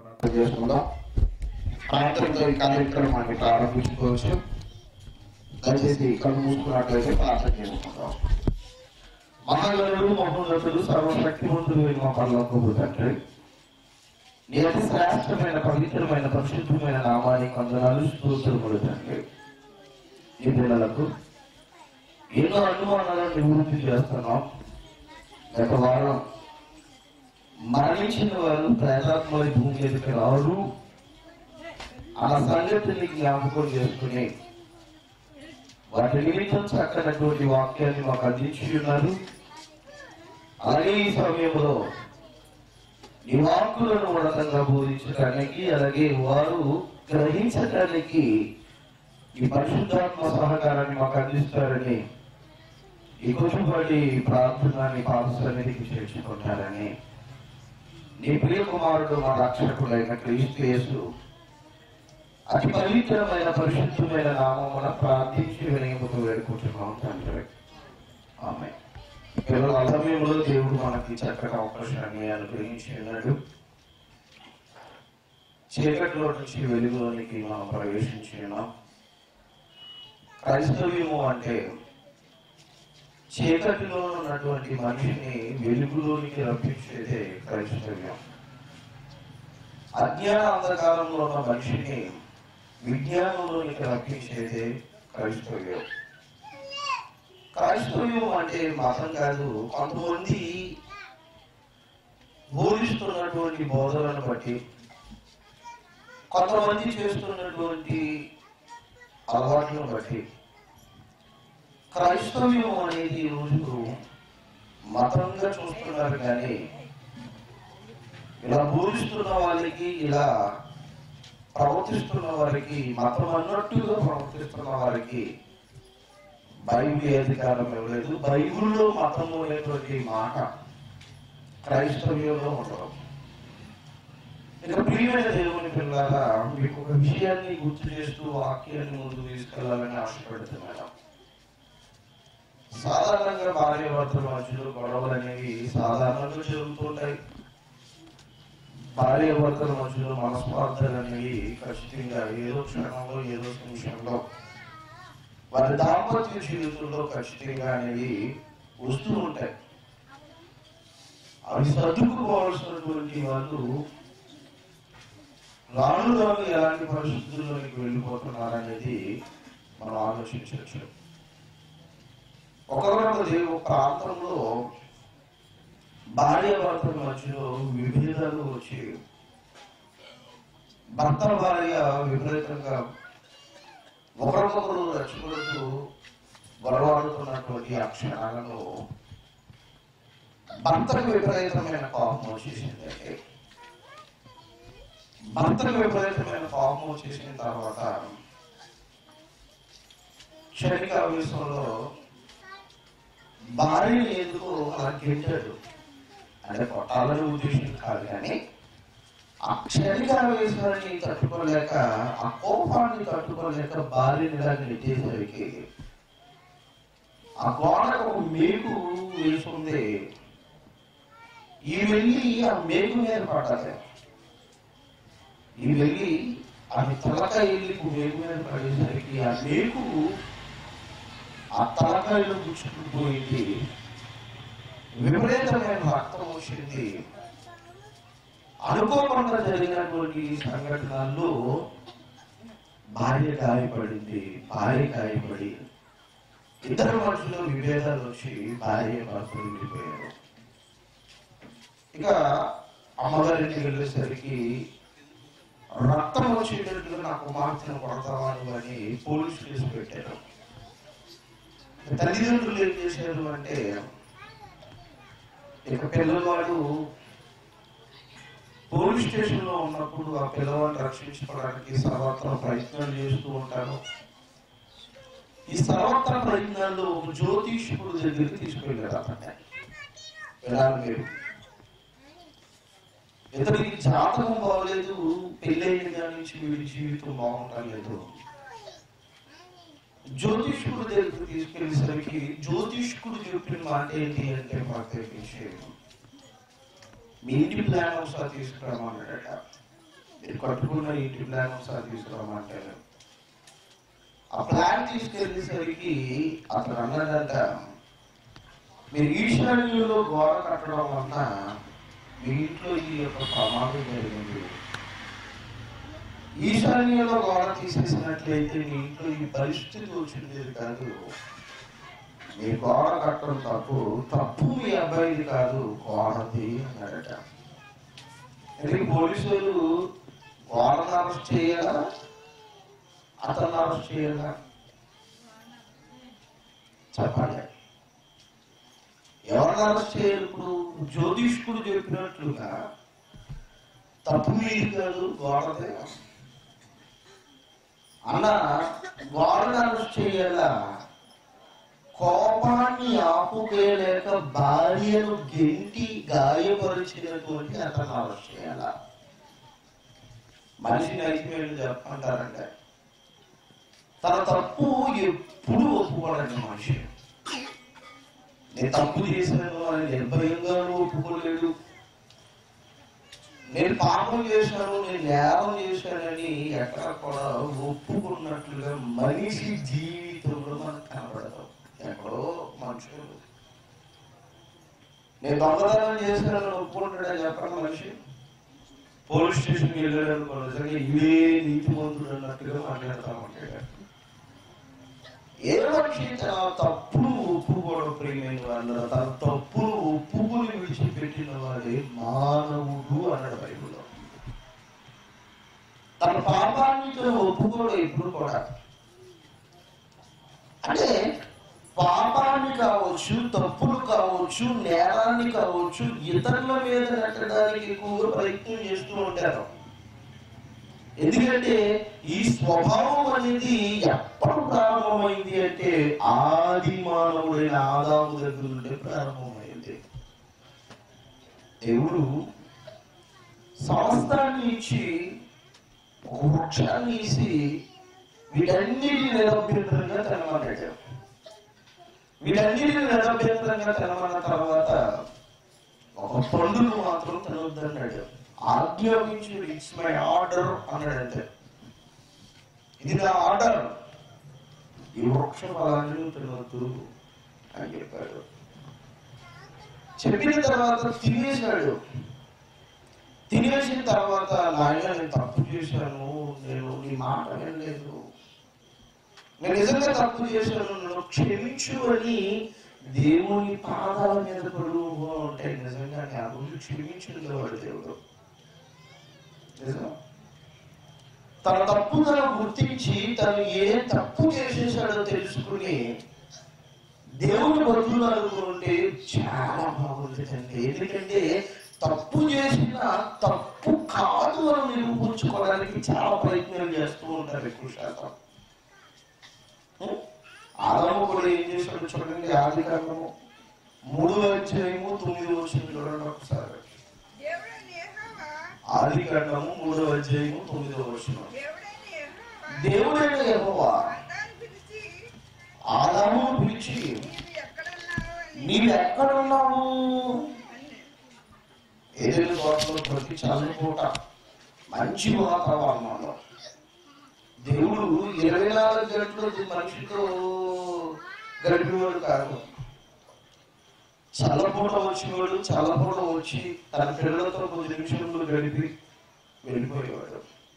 ప్రార్థన చేసుకుందాం ప్రార్థనతో ఈ కార్యక్రమాన్ని ప్రారంభించుకోవచ్చు దయచేసి కళ్ళు మూసుకున్నట్లయితే ప్రార్థన చేసుకుందాం మహాగణుడు మహోన్నతుడు సర్వశక్తివంతుడు అయిన మా పరలోకపు తండ్రి నీ అతి శ్రేష్టమైన పవిత్రమైన పరిశుద్ధమైన నామానికి వందనాలు స్తోత్రములు తండ్రి ఈ పిల్లలకు ఎన్నో అనుమానాలను నివృత్తి చేస్తున్నాం గత వారం మరణించిన వారు ప్రేతాత్మల భూమి మీదకి రారు ఆ సంగతిని జ్ఞాపకం చేసుకుని వాటి నిమిత్తం చక్కనటువంటి వాక్యాన్ని మాకు అందించి ఉన్నారు అలాగే ఈ సమయంలో ఈ వాక్కులను ఉన్నతంగా బోధించడానికి అలాగే వారు గ్రహించడానికి ఈ పరిశుద్ధాత్మ సహకారాన్ని మాకు అందిస్తారని ఈ కొంచెంపాటి ప్రార్థనని పాద సన్నిధికి చేర్చుకుంటారని నీ ప్రియ కుమారుడు మా రక్షకుడైన క్రీస్తు యేసు అతి పవిత్రమైన పరిశుద్ధమైన నామమున ప్రార్థించి వినయముతో వేడుకుంటున్నాం తండ్రి ఆమె కేవలం ఆ సమయంలో దేవుడు మనకి చక్కటి అవకాశాన్ని అనుగ్రహించి ఉన్నాడు చీకటిలో నుంచి వెలుగులోనికి మనం ప్రవేశించి ఉన్నాం క్రైస్తవ్యము అంటే చీకటిలో ఉన్నటువంటి మనిషిని వెలుగులోనికి రప్పించేదే క్రైస్తవ్యం అజ్ఞాన అంధకారంలో ఉన్న మనిషిని విజ్ఞానంలోనికి రప్పించేదే క్రైస్తవ్యం క్రైస్తవ్యం అంటే మతం కాదు కొంతమంది బోధిస్తున్నటువంటి బోధనను బట్టి కొంతమంది చేస్తున్నటువంటి అలవాట్లను బట్టి క్రైస్తవ్యం అనేది ఈ రోజు మతంగా చూస్తున్నారు కానీ ఇలా బోధిస్తున్న వాళ్ళకి ఇలా ప్రవర్తిస్తున్న వారికి మతం అన్నట్టుగా ప్రవర్తిస్తున్న వారికి బైబిల్ అధికారం ఇవ్వలేదు బైబిల్లో మతము అనేటువంటి మాట క్రైస్తవ్యంలో ఉండదు ఇక ప్రియమైన దేవుని పిల్లల మీకు ఒక విషయాన్ని గుర్తు చేస్తూ వాక్యాన్ని ముందుకు తీసుకెళ్లాలని ఆశపడుతున్నాను సాధారణంగా భార్య భర్తల మధ్యలో గొడవలు అనేవి సాధారణంగా జరుగుతుంటాయి భార్య భర్తల మధ్యలో మనస్పార్థాలు అనేవి ఖచ్చితంగా ఏదో క్షణంలో ఏదో నిమిషంలో వారి దాంపత్య జీవితంలో ఖచ్చితంగా అనేవి వస్తూ ఉంటాయి అవి సర్దుకుపోవాల్సినటువంటి వాళ్ళు రాను రాను ఎలాంటి పరిస్థితుల్లోనికి వెళ్ళిపోతున్నారనేది మనం ఆలోచించవచ్చు ఒకరొక దేవు ప్రాంతంలో భార్య భర్తల మధ్యలో విభేదాలు వచ్చి భర్త భార్య విపరీతంగా ఒకరికొకరు రక్షకులతో గొడవాడుతున్నటువంటి ఆ క్షణాలలో భర్తకు విపరీతమైన కోపం వచ్చేసిందండి భర్తకు విపరీతమైన కోపం వచ్చేసిన తర్వాత క్షణిక ఆవేశంలో భార్యని ఎందుకు అలా గెంటాడు అంటే కొట్టాలని ఉద్దేశం కాదు కానీ ఆ క్షణిక ఆవేశాన్ని తట్టుకోలేక ఆ కోపాన్ని తట్టుకోలేక భార్యని ఇలా నెట్టేసరికి ఆ గోడకు ఒక మేకు వేసుకుంది ఈ వెళ్ళి ఆ మేకు మీద పడాలి ఈ వెళ్ళి ఆమె తలకాయ వెళ్ళి మేకు మీద పడేసరికి ఆ మేకు ఆ తలకాయలో గుచ్చుకుని పోయింది విపరీతమైన రక్తం వచ్చింది అనుకోకుండా జరిగినటువంటి సంఘటనల్లో భార్య గాయపడింది భార్య గాయపడి ఇద్దరు మనుషులు విభేదాలు వచ్చి భార్య భర్తలు విడిపోయారు ఇక అమ్మగారింటికి వెళ్ళేసరికి రక్తం వచ్చేటట్టుగా నా కుమార్తెను కొడతామని అని పోలీస్ కేసు పెట్టారు తల్లిదండ్రులు ఏం చేశారు అంటే ఇక పిల్లవాడు పోలీస్ స్టేషన్ లో ఉన్నప్పుడు ఆ పిల్లవాడిని రక్షించుకోవడానికి సర్వత్ర ప్రయత్నాలు చేస్తూ ఉంటారు ఈ సర్వత్ర ప్రయత్నాల్లో ఒక జ్యోతిష్కుడు దగ్గరికి తీసుకెళ్ళారు అతన్ని వెళ్ళాలి మీరు ఇతనికి జాతకం బాగలేదు పెళ్ళైన దాని నుంచి వీడి జీవితం బాగుండలేదు జ్యోతిష్కుడు దగ్గరికి తీసుకెళ్ళేసరికి జ్యోతిష్కుడు చెప్పిన మాట ఏంటి అంటే ప్రత్యేకించి మీ ఇంటి ప్లాన్ ఒకసారి తీసుకురామన్నాడట మీరు కట్టుకున్న ఇంటి ప్లాన్ ఒకసారి తీసుకురమ్మంటారు ఆ ప్లాన్ తీసుకెళ్ళేసరికి అతను అన్నాడంట మీరు ఈశాన్యంలో గోడ కట్టడం వలన మీ ఇంట్లో ఈ యొక్క ప్రమాదం జరిగింది ఈశాన్యంలో గోడ తీసేసినట్లయితే మీ ఇంట్లో ఈ పరిస్థితి వచ్చింది కాదు మీ గోడ కట్టడం తప్పు తప్పు మీ అబ్బాయిది కాదు గోడది అన్నాడట అంటే పోలీసులు గోడను అరెస్ట్ చేయాలా అతను అరెస్ట్ చేయాలా చెప్పండి ఎవరిని అరెస్ట్ చేయాలి ఇప్పుడు జ్యోతిష్కుడు చెప్పినట్లుగా తప్పు మీది కాదు గోడదే అన్న గోడను అరెస్ట్ చేయాలా కోపాన్ని ఆపుకోలేక భార్యను గెంటి గాయపరిచినటువంటి అతను అరెస్ట్ చేయాలా మనిషి నైపుణ్యం చెప్పంటారంటే తన తప్పు ఎప్పుడు ఒప్పుకోడండి మనిషి నేను తప్పు చేశాను అని నిర్భయంగా ఒప్పుకోలేడు నేను పాపం చేశాను నేను నేరం చేశానని ఎక్కడ కూడా ఒప్పుకున్నట్లుగా మనిషి జీవితంలో మనకు కనబడదు ఎక్కడో మనుషులు నేను దొంగతనం చేశానని ఒప్పుకుంటాడని చెప్పండి మనిషి పోలీస్ స్టేషన్కి వెళ్ళాడు అనుకో నిజంగా ఇవే నీతి మంతుడు అన్నట్టుగా మాట్లాడతా ఉంటాడు ఏ మనిషి తన తప్పును ఒప్పుకోవడం ప్రియమైన వాళ్ళు తన తప్పును ఒప్పుకుని విడిచిపెట్టిన వాడే మానవుడు అన్నాడు బైబిల్లో తన పాపాన్ని తను ఒప్పుకోవడం ఎప్పుడు కూడా అంటే పాపాన్ని కావచ్చు తప్పులు కావచ్చు నేరాన్ని కావచ్చు ఇతరుల మీద నెట్టడానికి ఎక్కువగా ప్రయత్నం చేస్తూ ఉంటారు ఎందుకంటే ఈ స్వభావం అనేది ఎప్పుడు ప్రారంభమైంది అంటే ఆది మానవుడైన ఆదాము దగ్గర నుండి ప్రారంభమైంది దేవుడు సమస్తాన్ని ఇచ్చి ఒక వృక్షాన్ని ఇచ్చి వీటన్నిటిని నిరభ్యంతరంగా తినమన్నాడు వీటన్నిటిని నిరభ్యంతరంగా తినమన్న తర్వాత ఒక పండును మాత్రం తినొద్దన్నాడు ఆజ్ఞాపించి ఇట్స్ మై ఆర్డర్ అన్నాడంటే ఇది నా ఆర్డర్ ఈ వృక్ష ఫలాన్ని తినవద్దు అని చెప్పాడు చెప్పిన తర్వాత తినేశాడు తినేసిన తర్వాత నాయన నేను తప్పు చేశాను నేను నీ మాట వినలేదు నేను నిజంగా తప్పు చేశాను నన్ను క్షమించు అని దేవుని పాదాల మీద పడుతూ ఉంటే నిజంగా ఆ రోజు క్షమించింది వాడు దేవుడు నిజం తన తప్పు తను గుర్తించి తను ఏ తప్పు చేసేసాడో తెలుసుకుని దేవుని బతులు అనుకుంటే చాలా బాగుంటుందండి ఎందుకంటే తప్పు చేసిన తప్పు కాదు అని నిరూపించుకోవడానికి చాలా ప్రయత్నాలు చేస్తూ ఉంటారు ఎక్కువ శాతం ఉం? ఆదాము కూడా ఏం చేశాడు చూడండి ఆది కాండము మూడు అధ్యాయము తొమ్మిది వచ్చింది చూడండి ఒకసారి దేవుడైన యెహోవా, ఆది కాండము మూడో అధ్యాయము తొమ్మిదో వచ్చిన దేవుడైన యెహోవా దేవుడైన యెహోవా ఆదామును పిలిచి, ఆదాము పిలిచి నీవు ఎక్కడున్నావు అని నీవు ఎక్కడున్నావు అన్నాడు. ఏదైనా తోటలో ప్రతి చల్లపూట మంచి వాతావరణంలో దేవుడు ఇరవై నాలుగు గంటలు మనిషితో గడిపేవాడు కాదు చల్లపూట వచ్చినవాడు చల్లపూట వచ్చి తన పిల్లలతో కొద్ది నిమిషంలో గడిపి వెళ్ళిపోయేవాడు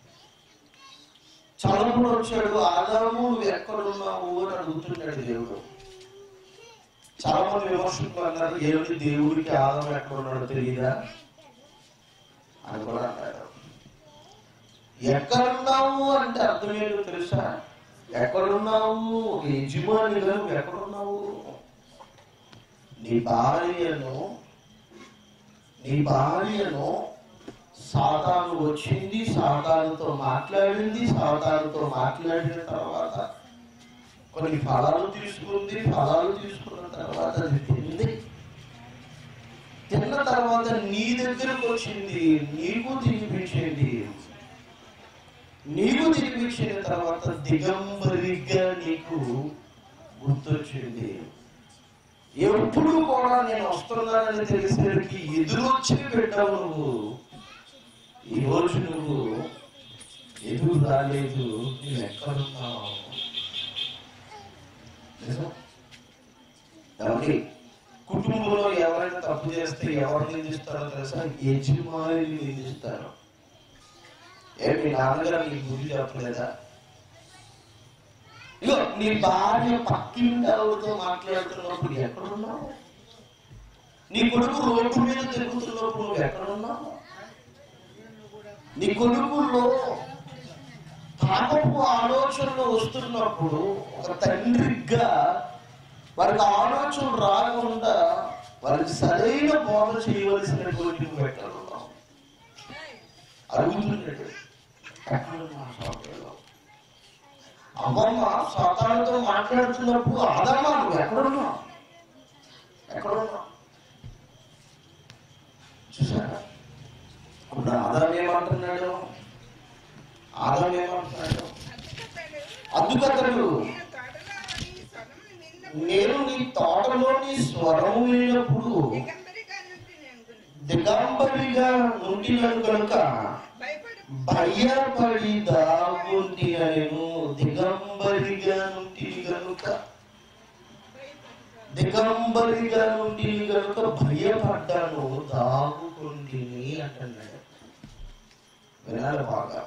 చల్లపూట వచ్చాడు ఆదాము నువ్వు ఎక్కడున్నావు అని అడుగుతున్నాడు దేవుడు చాలా మంది విమర్శకులు అన్నారు ఏమిటి దేవుడికి ఆదాం ఎక్కడ ఉన్నాడో తెలియదా అని కూడా అన్నారు ఎక్కడున్నావు అంటే అర్థం ఏంటో తెలుసా ఎక్కడున్నావు ఒక యజమానిగా నువ్వు ఎక్కడున్నావు నీ భార్యను నీ భార్యను సాతాను వచ్చింది సాతానుతో మాట్లాడింది సాతానుతో మాట్లాడిన తర్వాత కొన్ని ఫలాలు తీసుకుంది ఫలాలు తీసుకున్న తర్వాత అది తింది తిన్న తర్వాత నీ దగ్గరకు వచ్చింది నీకు తినిపించింది నీకు తినిపించిన తర్వాత దిగంబరిగా నీకు గుర్తొచ్చింది ఎప్పుడు కూడా నేను వస్తున్నానని తెలిసేసరికి ఎదురొచ్చి పెట్టావు నువ్వు ఈ రోజు నువ్వు ఎదురు రాలేదు నువ్వు ఎక్కడున్నావు నిజం ఎవరికి కుటుంబంలో ఎవరైనా తప్పు చేస్తే ఎవరు నిందిస్తారో తెలుసా యజమాని నిందిస్తారు ఏ మీ నాన్నగారు నీకు బుద్ధి చెప్పలేదా ఇగో నీ భార్య పక్కింటి ఆవిడతో మాట్లాడుతున్నప్పుడు ఎక్కడున్నావు నీ కొడుకు రోడ్డు మీద తిరుగుతున్నప్పుడు నువ్వు ఎక్కడున్నావు నీ కొడుకుల్లో పాపపు ఆలోచనలు వస్తున్నప్పుడు ఒక తండ్రిగా వారికి ఆలోచన రాకుండా వారికి సరైన బోధ చేయవలసినటువంటి నువ్వు ఎక్కడున్నావు అడుగుతున్నాడు ఎక్కడున్నావు సోదరుడు? అమ్మమ్మ సాతానుతో మాట్లాడుతున్నప్పుడు ఆదమ్మ నువ్వు ఎక్కడున్నావు ఎక్కడున్నావు చూసారా ఇప్పుడు ఆదాం ఏమంటున్నాడు ఆదాం ఏమంటున్నాడు అందుకతడు అందుకతడు నేను తోటలో నీ స్వరము నేను నీ తోటలో నీ స్వరము విన్నప్పుడు దిగంబరిగా నుండి నేను దిగంబరిగా నుండినను కనుక భయపడి భయపడి దాగుండి నేను దిగంబరిగా నుండి కనుక దిగంబరిగా నుండి కనుక భయపడ్డాను దాగుకుంటిని అంటున్నాడు వినాలి బాగా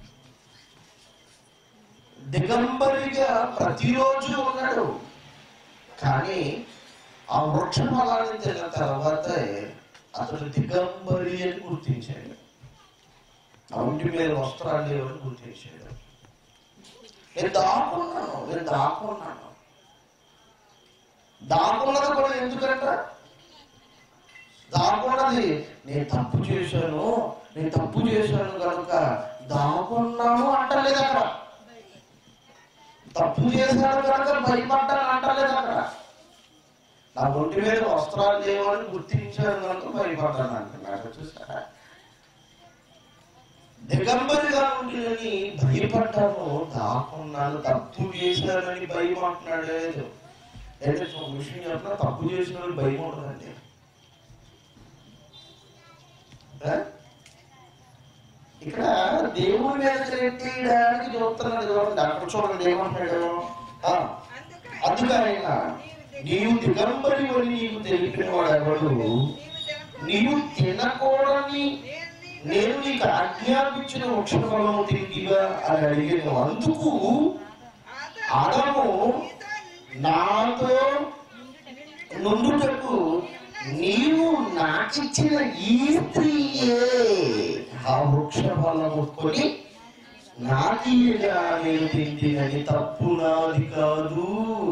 దిగంబరిగా ప్రతిరోజు ఉన్నాడు కానీ ఆ వృక్ష ఫలాన్ని తిన్న తర్వాత అతడు దిగంబరి అని గుర్తించాడు ఆ ఒంటి మీద వస్త్రాలు లేవని గుర్తించాడు నేను దాక్కున్నాను నేను దాక్కున్నాను దాక్కున్నది కూడా ఎందుకంట దాక్కున్నది నేను తప్పు చేశాను నేను తప్పు చేశాను కనుక దాక్కున్నాను అంటలేదు అక్కడ తప్పు చేశాను కనుక భయపడ్డాను అంటలేదు అక్కడ నా ఒంటి మీద వస్త్రాలు లేవని గుర్తించాను కనుక భయపడ్డాను అంటున్నాడు చూసారా దిగంబరిగా ఉంటుందని భయపడ్డాను దాక్కున్నాను తప్పు చేశానని భయం అంటున్నాడు లేదు అయితే ఒక విషయం చెప్పిన తప్పు చేసిన వాళ్ళు భయం ఉండదండి ఆ? ఇక్కడ దేవుడి మీద నెట్టేయడానికి చూస్తున్నాడు చూడండి అక్కడ చూడండి ఏమంటున్నాడు ఆ, అందుకని అందుకనైనా నీవు దిగంబరి అని నీకు తెలిపిన వాడు ఎవడు నీవు నీవు తినకు తినకూడని నేను నీ నేను నీకు ఆజ్ఞాపించిన వృక్ష ఫలము తింటివా అని అడిగిన అందుకు ఆదాము నాతో నుండుటకు నీవు నాకిచ్చిన ఈ స్త్రీయే ఆ వృక్ష ఫలము కొని నాకీయగా నేను తింటినని తప్పు నాది కాదు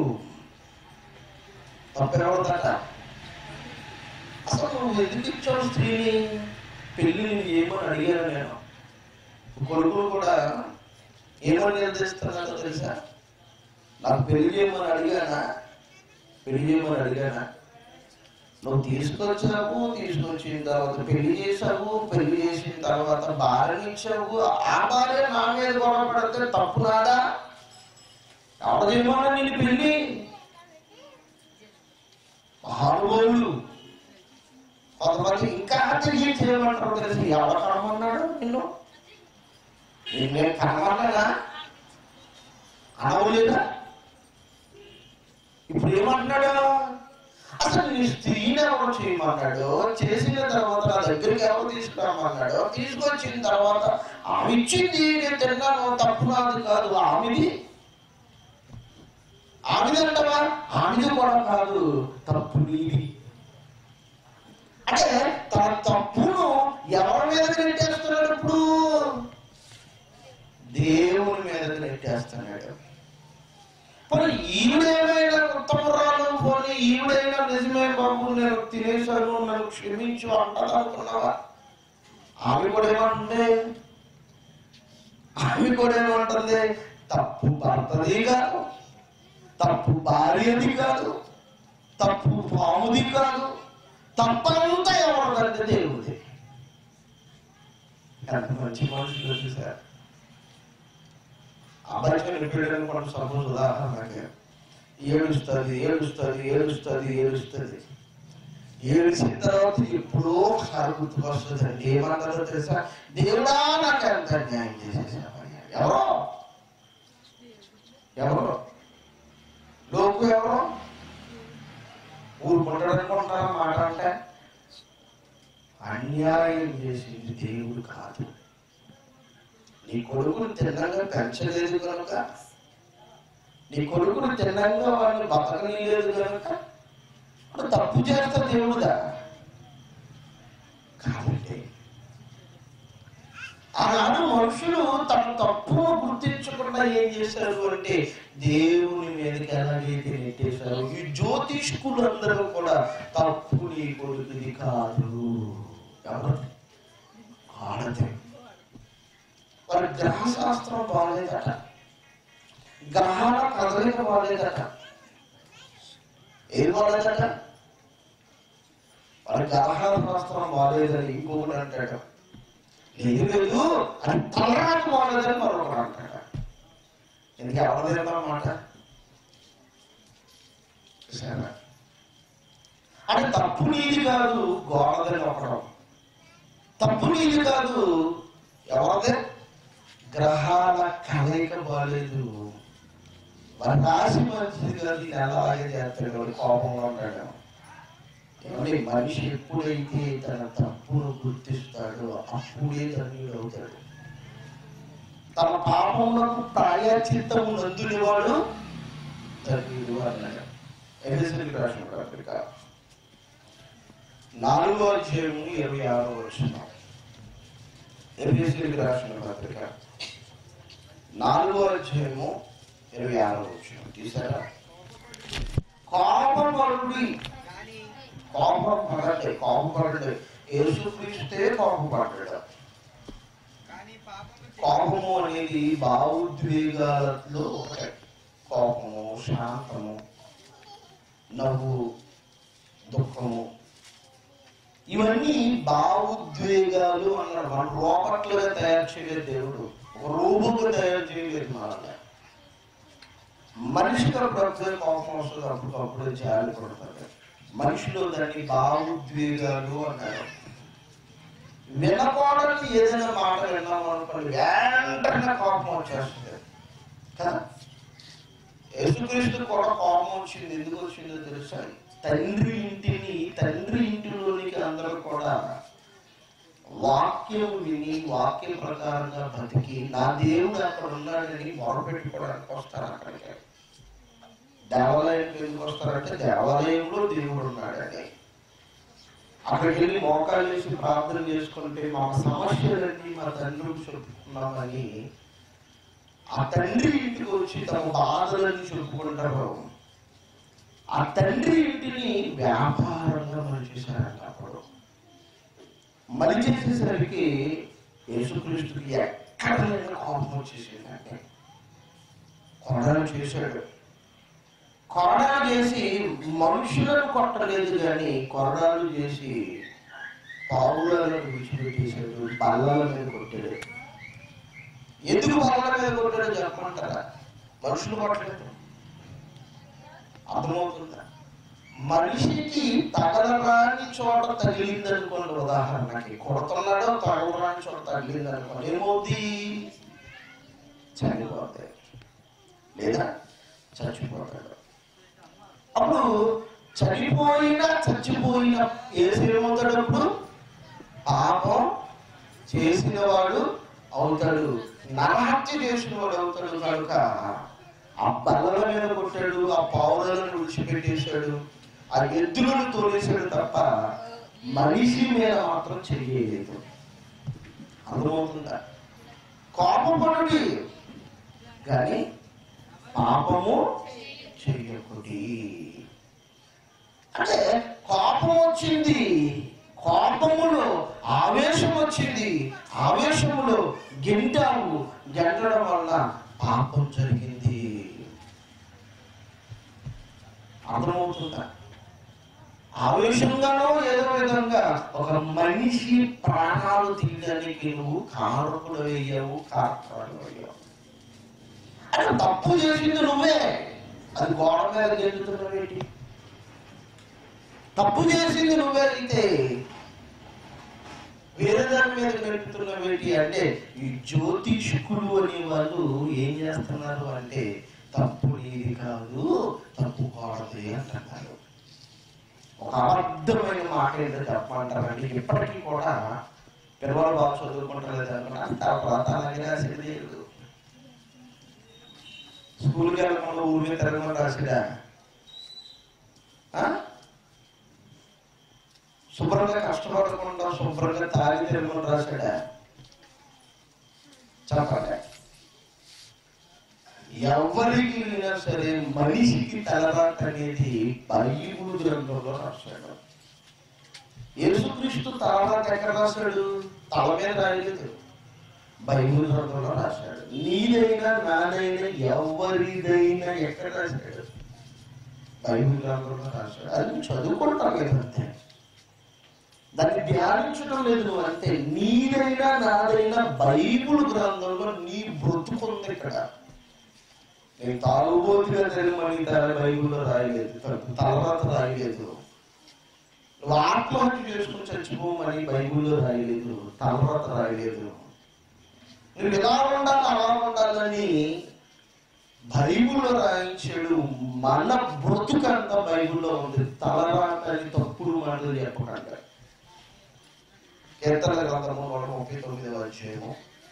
తప్పెవడదట అసలు నువ్వు ఎందుకు ఇచ్చావు స్త్రీని పెళ్లి నేను ఏమని అడిగాను నేను కొడుకులు కూడా ఏమని నిర్దేశిస్తున్నాడో తెలుసా నాకు పెళ్లి చేయమని అడిగానా పెళ్లి చేయమని అడిగానా నువ్వు తీసుకొచ్చావు తీసుకొచ్చిన తర్వాత పెళ్లి చేసావు పెళ్లి చేసిన తర్వాత భార్యని ఇచ్చావు ఆ భార్య నా మీద గొడవ పడితే తప్పు నాదా ఎవరు చేయమన్నా నేను పెళ్లి మహానుభావులు కొంతమంది ఇంకా తెలియ చేయమంటారు తెలిసి ఎవరు కనమన్నాడు నిన్ను నిన్నే కనమన్నాడా అనవలేదా ఇప్పుడు ఏమంటున్నాడు అసలు నీ స్త్రీని ఎవరు చేయమన్నాడు చేసిన తర్వాత నా దగ్గరికి ఎవరు తీసుకురామన్నాడు తీసుకొచ్చిన తర్వాత ఆమె ఇచ్చింది నేను తిన్నాను తప్పు నాది కాదు ఆమెది ఆమెది అంటావా ఆమెది కూడా కాదు తప్పు నీది అంటే తన తప్పును ఎవరి మీద నెట్టేస్తున్నాడు ఇప్పుడు దేవుని మీద నెట్టేస్తున్నాడు పోనీ ఈవిడేమైనా ఉత్తమరాలు పోనీ ఈవిడైనా నిజమే బాబు నేను తినేశాను నన్ను క్షమించు అంటారు అనుకున్నావా ఆమె కూడా ఏమంటుంది ఆమె కూడా ఏమంటుంది తప్పు భర్తది కాదు తప్పు భార్యది కాదు తప్పు పాముది కాదు తప్పంతా ఎవరిదంటే దేవుడి ఎంత మంచి మనుషులు చూసారు అబ్బాయికి వినిపించడానికి మనం సపోజ్ ఉదాహరణకి ఏడుస్తుంది ఏడుస్తుంది ఏడుస్తుంది ఏడుస్తుంది ఏడిసిన తర్వాత ఎప్పుడో ఒకసారి గుర్తుకొస్తుందండి ఏమంటారో తెలుసా దేవుడా నాకు ఎంత న్యాయం చేసేసావని ఎవరో ఎవరో లోకు ఎవరో ఊరు కొట్టడనుకుంటారా మాట అంటే అన్యాయం చేసింది దేవుడు కాదు నీ కొడుకును తిన్నంగా పెంచలేదు కనుక నీ కొడుకును తిన్నంగా వాడిని బతకలేదు కనుక వాడు తప్పు చేస్తా దేవుడా కాబట్టి ఆనాడు మనుషులు తమ తప్పును గుర్తించకుండా ఏం చేశారు అంటే దేవుని మీదకి ఎలాగైతే నెట్టేశారు ఈ జ్యోతిష్కులందరూ కూడా తప్పు నీ కొడుకుది కాదు ఎవరు ఆడదే వారి గ్రహశాస్త్రం బాగాలేదట గ్రహాల కదలిక బాగాలేదట ఏం బాగాలేదట వారి గ్రహాల శాస్త్రం బాగాలేదని ఇంకొకటి అంటాడు లేదు లేదు అది తలరాకు బాగాలేదని మరొకటి అంటాడు ఎందుకు ఎవరిదన్నమాట చూసారా అది తప్పు నీది కాదు గోడదని ఒకడం తప్పు నీది కాదు ఎవరిదే గ్రహాల కలయిక బాగాలేదు వారి రాశి మంచిది కాదు ఈయన అలాగే చేస్తాడు వాడు కోపంగా ఉంటాడు ఏమంటే మనిషి ఎప్పుడైతే తన తప్పును గుర్తిస్తాడో అప్పుడే ధన్యుడు అవుతాడు తన పాపములకు ప్రాయచిత్తము నందునివాడు ధన్యుడు అన్నాడు ఎలిజబెత్ రాసిన పత్రిక నాలుగో అధ్యాయము ఇరవై ఆరో వచ్చిన ఎలిజబెత్ రాసిన పత్రిక నాలుగో అధ్యాయము ఇరవై ఆరో వచ్చిన తీసారా కోపపరుడి కానీ కోపం పడండి కోపం పడండి యేసుక్రీస్తే కోపం పడ్డాడు కానీ పాపము చే- కోపము అనేది భావోద్వేగాలలో ఒకటి కోపము శాంతము నవ్వు దుఃఖము ఇవన్నీ భావోద్వేగాలు అన్నాడు మన రోబోట్లుగా తయారు చేయలేదు దేవుడు ఒక రూపంగా తయారు చేయలేదు మనల్ని మనిషికి అప్పుడప్పుడే కోపం వస్తుంది అప్పటికప్పుడు జాలి పడతాడు మనిషిలో దాన్ని భావోద్వేగాలు అన్నారు వినకూడని ఏదైనా మాట విన్నాం అనుకోండి వెంటనే కోపం వచ్చేస్తుంది కదా యేసుక్రీస్తు కూడా కోపం వచ్చింది ఎందుకు వచ్చిందో తెలుసా తండ్రి ఇంటిని తండ్రి ఇంటిలోనికి అందరూ కూడా వాక్యం విని వాక్యం ప్రకారంగా బతికి నా దేవుడు అక్కడ ఉన్నాడని మొరపెట్టుకోవడానికి వస్తారు అక్కడికి దేవాలయానికి ఎందుకు వస్తారంటే దేవాలయంలో దేవుడు ఉన్నాడని అక్కడికి వెళ్ళి మోకాలు వేసి ప్రార్థన చేసుకుంటే మా సమస్యలన్నీ మా తండ్రికి చెప్పుకున్నామని ఆ తండ్రి ఇంటికి వచ్చి తమ బాధలని చెప్పుకుంటారు ఆ తండ్రి ఇంటిని వ్యాపారంగా మలిచేశారంట అప్పుడు మలి చేసేసరికి యేసుక్రీస్తుకి ఎక్కడ లేని కోపం వచ్చేసిందంటే కొరడాలు చేశాడు కొరడాలు చేసి మనుషులను కొట్టలేదు కానీ కొరడాలు చేసి పావులను విడిచిపెట్టేశాడు బల్లల మీద కొట్టాడు ఎందుకు బల్లల మీద కొట్టాడో చెప్పమంటారా మనుషులు కొట్టలేదు అర్థమవుతుందా మనిషికి తగలరాని చోట తగిలింది అనుకోండి ఉదాహరణకి కొడుతున్నాడో తగలరాని చోట తగిలింది అనుకోండి ఏమవుద్ది చనిపోతాయి లేదా చచ్చిపోతాడు అప్పుడు చనిపోయినా చచ్చిపోయిన ఏసేమవుతాడు అప్పుడు పాపం చేసిన వాడు అవుతాడు నరహత్య చేసిన వాడు అవుతాడు కనుక ఆ బల్లల మీద కొట్టాడు ఆ పావులను విడిచిపెట్టేశాడు ఆ ఎద్దులను తోలేశాడు తప్ప మనిషి మీద మాత్రం చెయ్యలేదు అర్థమవుతుందా కోపపడుడి కానీ పాపము చెయ్యకుడి అంటే కోపం వచ్చింది కోపములో ఆవేశం వచ్చింది ఆవేశములో గెంటావు గెంటడం వల్ల పాపం జరిగింది అర్థమవుతుందా ఆవేశంగానో ఏదో విధంగా ఒక మనిషి ప్రాణాలు తీయడానికి నువ్వు కారకులు వేయవు కారకులు వేయవు అంటే తప్పు చేసింది నువ్వే అది గోడ మీద గెలుతున్నావేంటి తప్పు చేసింది నువ్వే అయితే వేరే దాని మీద నడుపుతున్నవేటి అంటే ఈ జ్యోతిష్కులు అనే వాళ్ళు ఏం చేస్తున్నారు అంటే తప్పు నీది కాదు తప్పు కాడదే అంటున్నారు ఒక అబద్ధమైన మాట ఏంటో చెప్పమంటారండి ఇప్పటికీ కూడా పిల్లలు బాగా చదువుకుంటారు అనుకున్నా తర్వాత అలాగే రాసేది లేదు స్కూల్కి వెళ్ళకుండా ఊరి మీద తిరగమని రాసిడా ఆ? శుభ్రంగా కష్టపడకుండా శుభ్రంగా తాగి తిరగమని రాశాడా చెప్పండి ఎవరికి అయినా సరే మనిషికి తలరాట అనేది బైబుల్ గ్రంథంలో రాశాడు యేసుక్రీస్తు తలరాట ఎక్కడ రాశాడు తల మీద రాయలేదు బైబుల్ గ్రంథంలో రాశాడు నీదైనా నాదైనా ఎవరిదైనా ఎక్కడ రాశాడు బైబిల్ గ్రంథంలో రాశాడు అది నువ్వు చదువుకుంటాం లేదంతే దాన్ని ధ్యానించడం లేదు నువ్వు అంతే నీదైనా నాదైనా బైబిల్ గ్రంథంలో నీ బ్రతుకుంది ఇక్కడ నేను తాగుబోతుగా జరగమని తన బైబిల్లో రాయలేదు తర్వాత రాయలేదు నువ్వు ఆత్మహత్య చేసుకుని చచ్చిపోమని బైబిల్లో రాయలేదు తర్వాత రాయలేదు నువ్వు ఇలా ఉండాలి అలా ఉండాలని బైబిల్లో రాయించాడు మన బ్రతుకంతా బైబిల్లో ఉంది తలరాతని తప్పుడు మాటలు చెప్పకుండా కీర్తన గ్రంథము నూట ముప్పై తొమ్మిదవ అధ్యాయము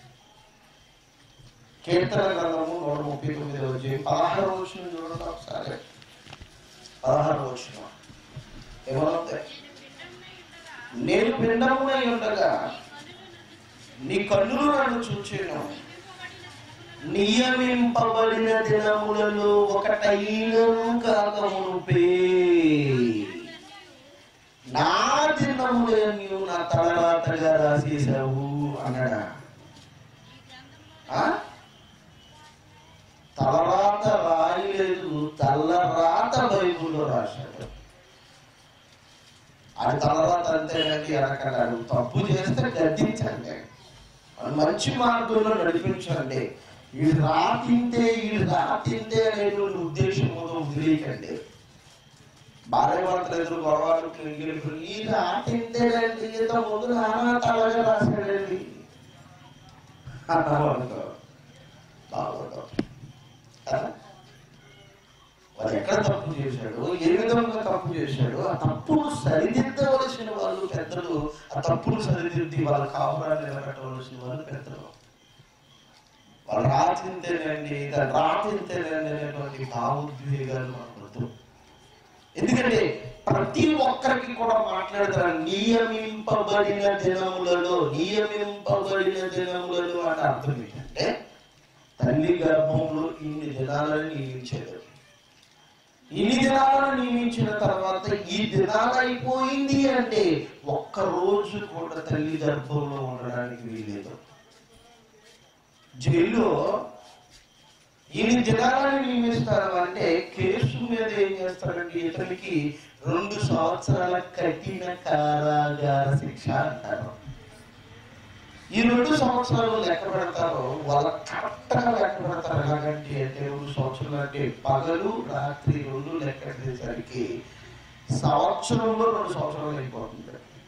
కీర్తన గ్రంథము నూట ముప్పై తొమ్మిదవ అధ్యాయం పదహారు వచ్చిన చూడండి ఒకసారి పదహారు వచ్చిన ఏమన్నా నేను పిండమునై ఉండగా నీ కన్నులు నన్ను చూచాను నియమింపబడిన దినములలో ఒకటైనను కాక మునుపే నా దినములే నీవు నా తలరాతగా రాసేసావు అన్నాడా ఆ? తలరాత రాయలేదు తల్లరాత బైబుల్లో రాశాడు అది తలరాత అంతేనండి అనకన్నాడు తప్పు చేస్తే గద్దించండి మంచి మార్గంలో నడిపించండి ఇది రాతింతే ఇది రాతింతే అనేటువంటి ఉద్దేశంతో వదిలేయకండి భార్య భర్తలు ఎదురు గొడవలు ఇంకెళ్ళి ఈ రాతింతేనండి ఇంత ముందు నానా తలగా రాశాడండి అన్నావు అనుకో బాగుంటావు కదా? వాడు ఎక్కడ తప్పు చేశాడు ఏ విధంగా తప్పు చేశాడు ఆ తప్పును సరిదిద్దవలసిన వాళ్ళు పెద్దలు ఆ తప్పును సరిదిద్ది వాళ్ళ కాపురాన్ని నిలబెట్టవలసిన వాళ్ళు పెద్దలు వాళ్ళు రాతింతేనండి దాన్ని రాతింతేనండి అనేటువంటి భావోద్వేగాలు మనకు వద్దు ఎందుకంటే ప్రతి ఒక్కరికి కూడా మాట్లాడతారు నియమింపబడిన దినములలో నియమింపబడిన దినములలో అంటే అర్థం ఏంటంటే తల్లి గర్భంలో ఇన్ని దినాలను నియమించాడు ఇన్ని దినాలను నియమించిన తర్వాత ఈ దినాలు అయిపోయింది అంటే ఒక్క రోజు కూడా తల్లి గర్భంలో ఉండడానికి వీలేదు జైల్లో ఇన్ని దినాలను నియమిస్తారు అంటే కేసు మీద ఏం చేస్తారంటే ఇతనికి రెండు సంవత్సరాల కఠిన కారాగార శిక్ష అంటారు ఈ రెండు సంవత్సరాలు లెక్క పెడతారు వాళ్ళ కరెక్ట్గా లెక్క పెడతారు ఎలాగంటే అంటే రెండు సంవత్సరాలు అంటే పగలు రాత్రి రెండు లెక్క పెట్టేసరికి సంవత్సరంలో రెండు సంవత్సరాలు అయిపోతుంది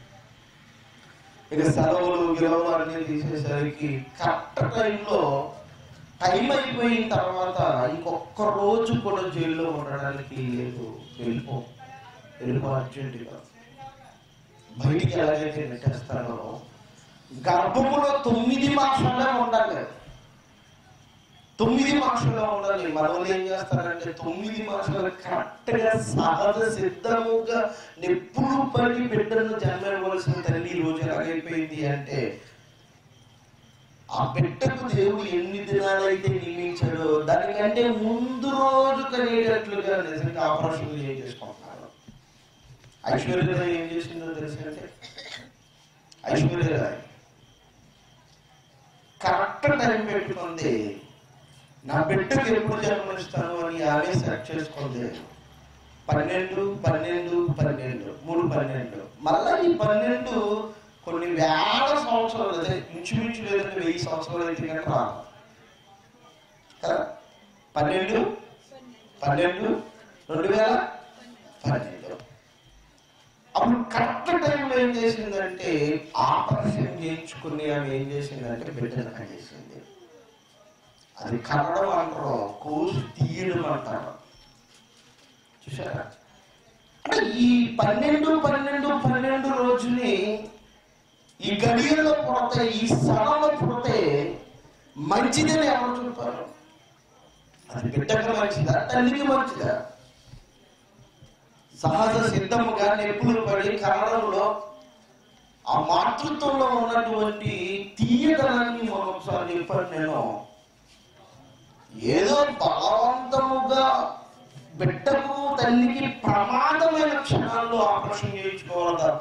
ఇక సెలవులు గిలవులు అన్ని తీసేసరికి కరెక్ట్ టైంలో టైం అయిపోయిన తర్వాత ఇంకొక రోజు కూడా జైల్లో ఉండడానికి లేదు వెళ్ళిపో వెళ్ళిపో అర్జెంటుగా బయటికి ఎలాగైతే నెట్టేస్తారో గర్భములో తొమ్మిది మాసాలే ఉండాలి తొమ్మిది మాసాలు ఉండాలి మనలో ఏం చేస్తారంటే తొమ్మిది మాసాలు కరెక్ట్ గా సహజ సిద్ధముగా నెప్పుడు పడి బిడ్డను జన్మివ్వవలసిన తల్లి ఈ రోజు ఎలాగైపోయింది అంటే ఆ బిడ్డకు దేవుడు ఎన్ని దినాలైతే నియమించాడో దానికంటే ముందు రోజు కలిగేటట్లుగా నిజంగా ఆపరేషన్ ఏం చేసుకుంటున్నారు ఐశ్వర్యరాయ్ ఏం చేసిందో తెలుసంటే ఐశ్వర్యరాయ్ కరెక్ట్ టైం పెట్టుకుంది నా బిడ్డకు ఎప్పుడు జన్మనిస్తాను అని ఆమె సెట్ చేసుకుంది పన్నెండు పన్నెండు పన్నెండు మూడు పన్నెండు మళ్ళా ఈ పన్నెండు కొన్ని వేల సంవత్సరాలు అదే ఇంచుమించు లేదంటే వెయ్యి సంవత్సరాలు అయితే కనుక రాదు కదా పన్నెండు పన్నెండు రెండు వేల పన్నెండు అప్పుడు కరెక్ట్ టైంలో ఏం చేసిందంటే ఆపరేషన్ చేయించుకుని ఆమె ఏం చేసిందంటే బిడ్డను కనేసింది అది కనడం అంటారు కోసి తీయడం అంటారు చూసారా అంటే ఈ పన్నెండు పన్నెండు పన్నెండు రోజుని ఈ గడియల్లో పుడితే ఈ స్థలంలో పుడితే మంచిదని ఎవరు చూపారు అది బిడ్డకు మంచిదా తల్లికి మంచిదా సహజ సిద్ధముగా నెప్పులు పడి కారణంలో ఆ మాతృత్వంలో ఉన్నటువంటి తీయదనాన్ని మనం ఒకసారి చెప్పాను నేను ఏదో బలవంతముగా బిడ్డకు తల్లికి ప్రమాదమైన క్షణాల్లో ఆపరేషన్ చేయించుకోవాలి తప్ప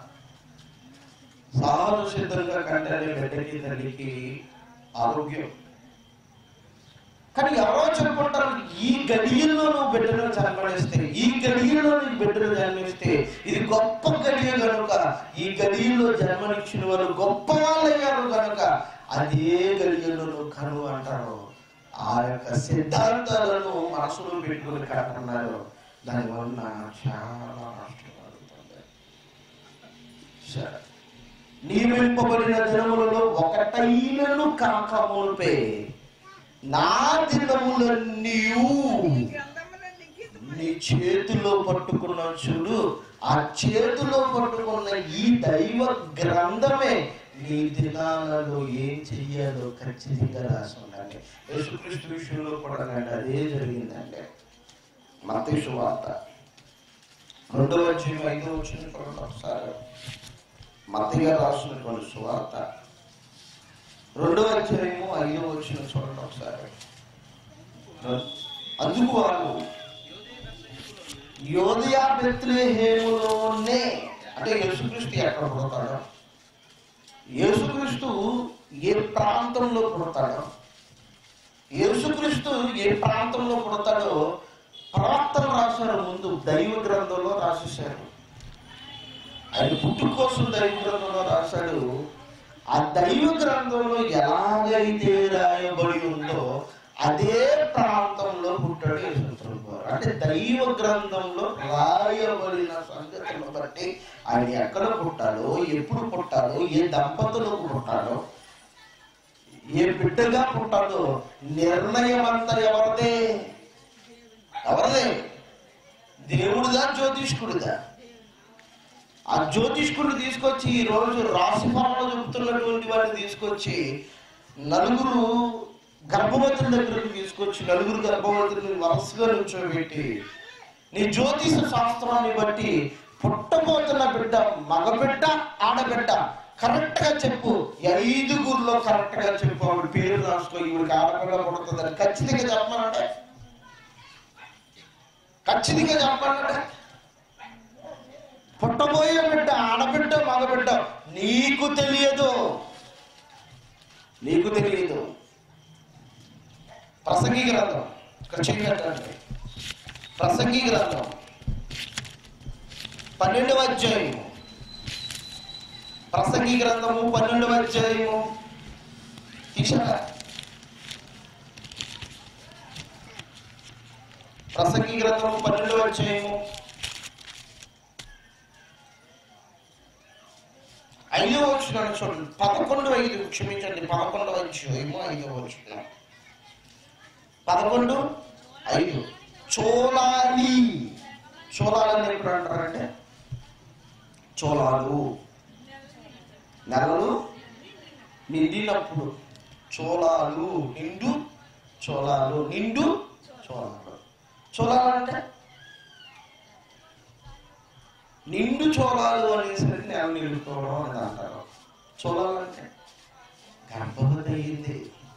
సహజ సిద్ధంగా కంటే బిడ్డకి తల్లికి ఆరోగ్యం కానీ ఎవరో చెప్పుకుంటారు ఈ గడియల్లో నువ్వు బిడ్డను జన్మనిస్తే ఈ గడియల్లో నీ బిడ్డను జన్మిస్తే ఇది గొప్ప గడియ కనుక ఈ గడియల్లో జన్మనిచ్చిన వారు గొప్ప వాళ్ళు అయ్యారు కనుక అదే గడియల్లో నువ్వు కను అంటారు ఆ యొక్క సిద్ధాంతాలను మనసులో పెట్టుకుని కాకున్నారు దానివల్ల చాలా నష్టం కలుగుతుంది సరే నియమింపబడిన దినములలో ఒకటైనను కాక మునిపే నా దినములన్నీయు ఈ గ్రంథములో లిఖితమైన నీ చేతిలో పట్టుకున్న చూడు ఆ చేతిలో పట్టుకున్న ఈ దైవ గ్రంథమే నీ దినాలలో ఏం చెయ్యాలో ఖచ్చితంగా రాసి ఉండండి యేసుక్రీస్తు విషయంలో కూడా అండి అదే జరిగిందండి మతేసు వార్త రెండవ అధ్యాయం ఐదో వచ్చిన చూడండి ఒకసారి మతయ్య రాసినటువంటి సువార్త రెండవ అధ్యాయము ఐదో వచ్చిన చూడండి ఒకసారి అందుకు వారు యోదయా బెత్లెహేములోనే అంటే యేసుక్రీస్తు ఎక్కడ పుడతాడు యేసుక్రీస్తు ఏ ప్రాంతంలో పుడతాడు యేసుక్రీస్తు ఏ ప్రాంతంలో పుడతాడో ప్రవక్తలు రాశారు ముందు దైవ గ్రంథంలో రాసేశారు ఆయన పుట్టు కోసం దైవ గ్రంథంలో రాశాడు ఆ దైవ గ్రంథంలో ఎలాగైతే రాయబడి ఉందో అదే ప్రాంతంలో పుట్టాడు యేసుక్రీస్తు వారు. అంటే దైవ గ్రంథంలో రాయబడిన సంగతులను బట్టి ఆయన ఎక్కడ పుట్టాడో ఎప్పుడు పుట్టాడో ఏ దంపతులకు పుట్టాడో ఏ బిడ్డగా పుట్టాడో నిర్ణయం అంతా ఎవరిదే ఎవరిదే దేవుడిదా జ్యోతిష్కుడిదా ఆ జ్యోతిష్కుడిని తీసుకొచ్చి ఈ రోజు రాశిఫలాలు చెబుతున్నటువంటి వాడిని తీసుకొచ్చి నలుగురు గర్భవతుల దగ్గరకు తీసుకొచ్చి నలుగురు గర్భవతులను వరుసగా నుంచోబెట్టి నీ జ్యోతిష శాస్త్రాన్ని బట్టి పుట్టబోతున్న బిడ్డ మగబిడ్డ ఆడబిడ్డ కరెక్ట్ గా చెప్పు ఈ ఐదుగురిలో కరెక్ట్ గా చెప్పు ఆవిడ పేరు రాసుకో ఈవిడికి ఆడపిల్ల పుడుతుందని ఖచ్చితంగా చెప్పమన్నాడే ఖచ్చితంగా చెప్పమన్నాడే పుట్టబోయే బిడ్డ ఆడబిడ్డ మగబిడ్డ నీకు తెలియదు నీకు తెలియదు ప్రసంగి గ్రంథం ఇక్కడ చేయగలండి ప్రసంగి గ్రంథం పన్నెండవ అధ్యాయము ప్రసంగి గ్రంథము పన్నెండవ అధ్యాయము తీసారా ప్రసంగి గ్రంథము పన్నెండవ అధ్యాయము ఐదో వచ్చిన చూడండి పదకొండు ఐదు క్షమించండి పదకొండు అధ్యాయము ఐదో వచ్చిన పదకొండు ఐదు చోళాలి చోళాలని ఎప్పుడు అంటారంటే చోళాలు నెలలు నిండినప్పుడు చోళాలు నిండు చోళాలు నిండు చోళాలు చోళాలు అంటే నిండు చోళాలు అనేసరికి నెల నిండుకోవడం అని అంటారు చోళాలు అంటే గర్భవతి అయ్యింది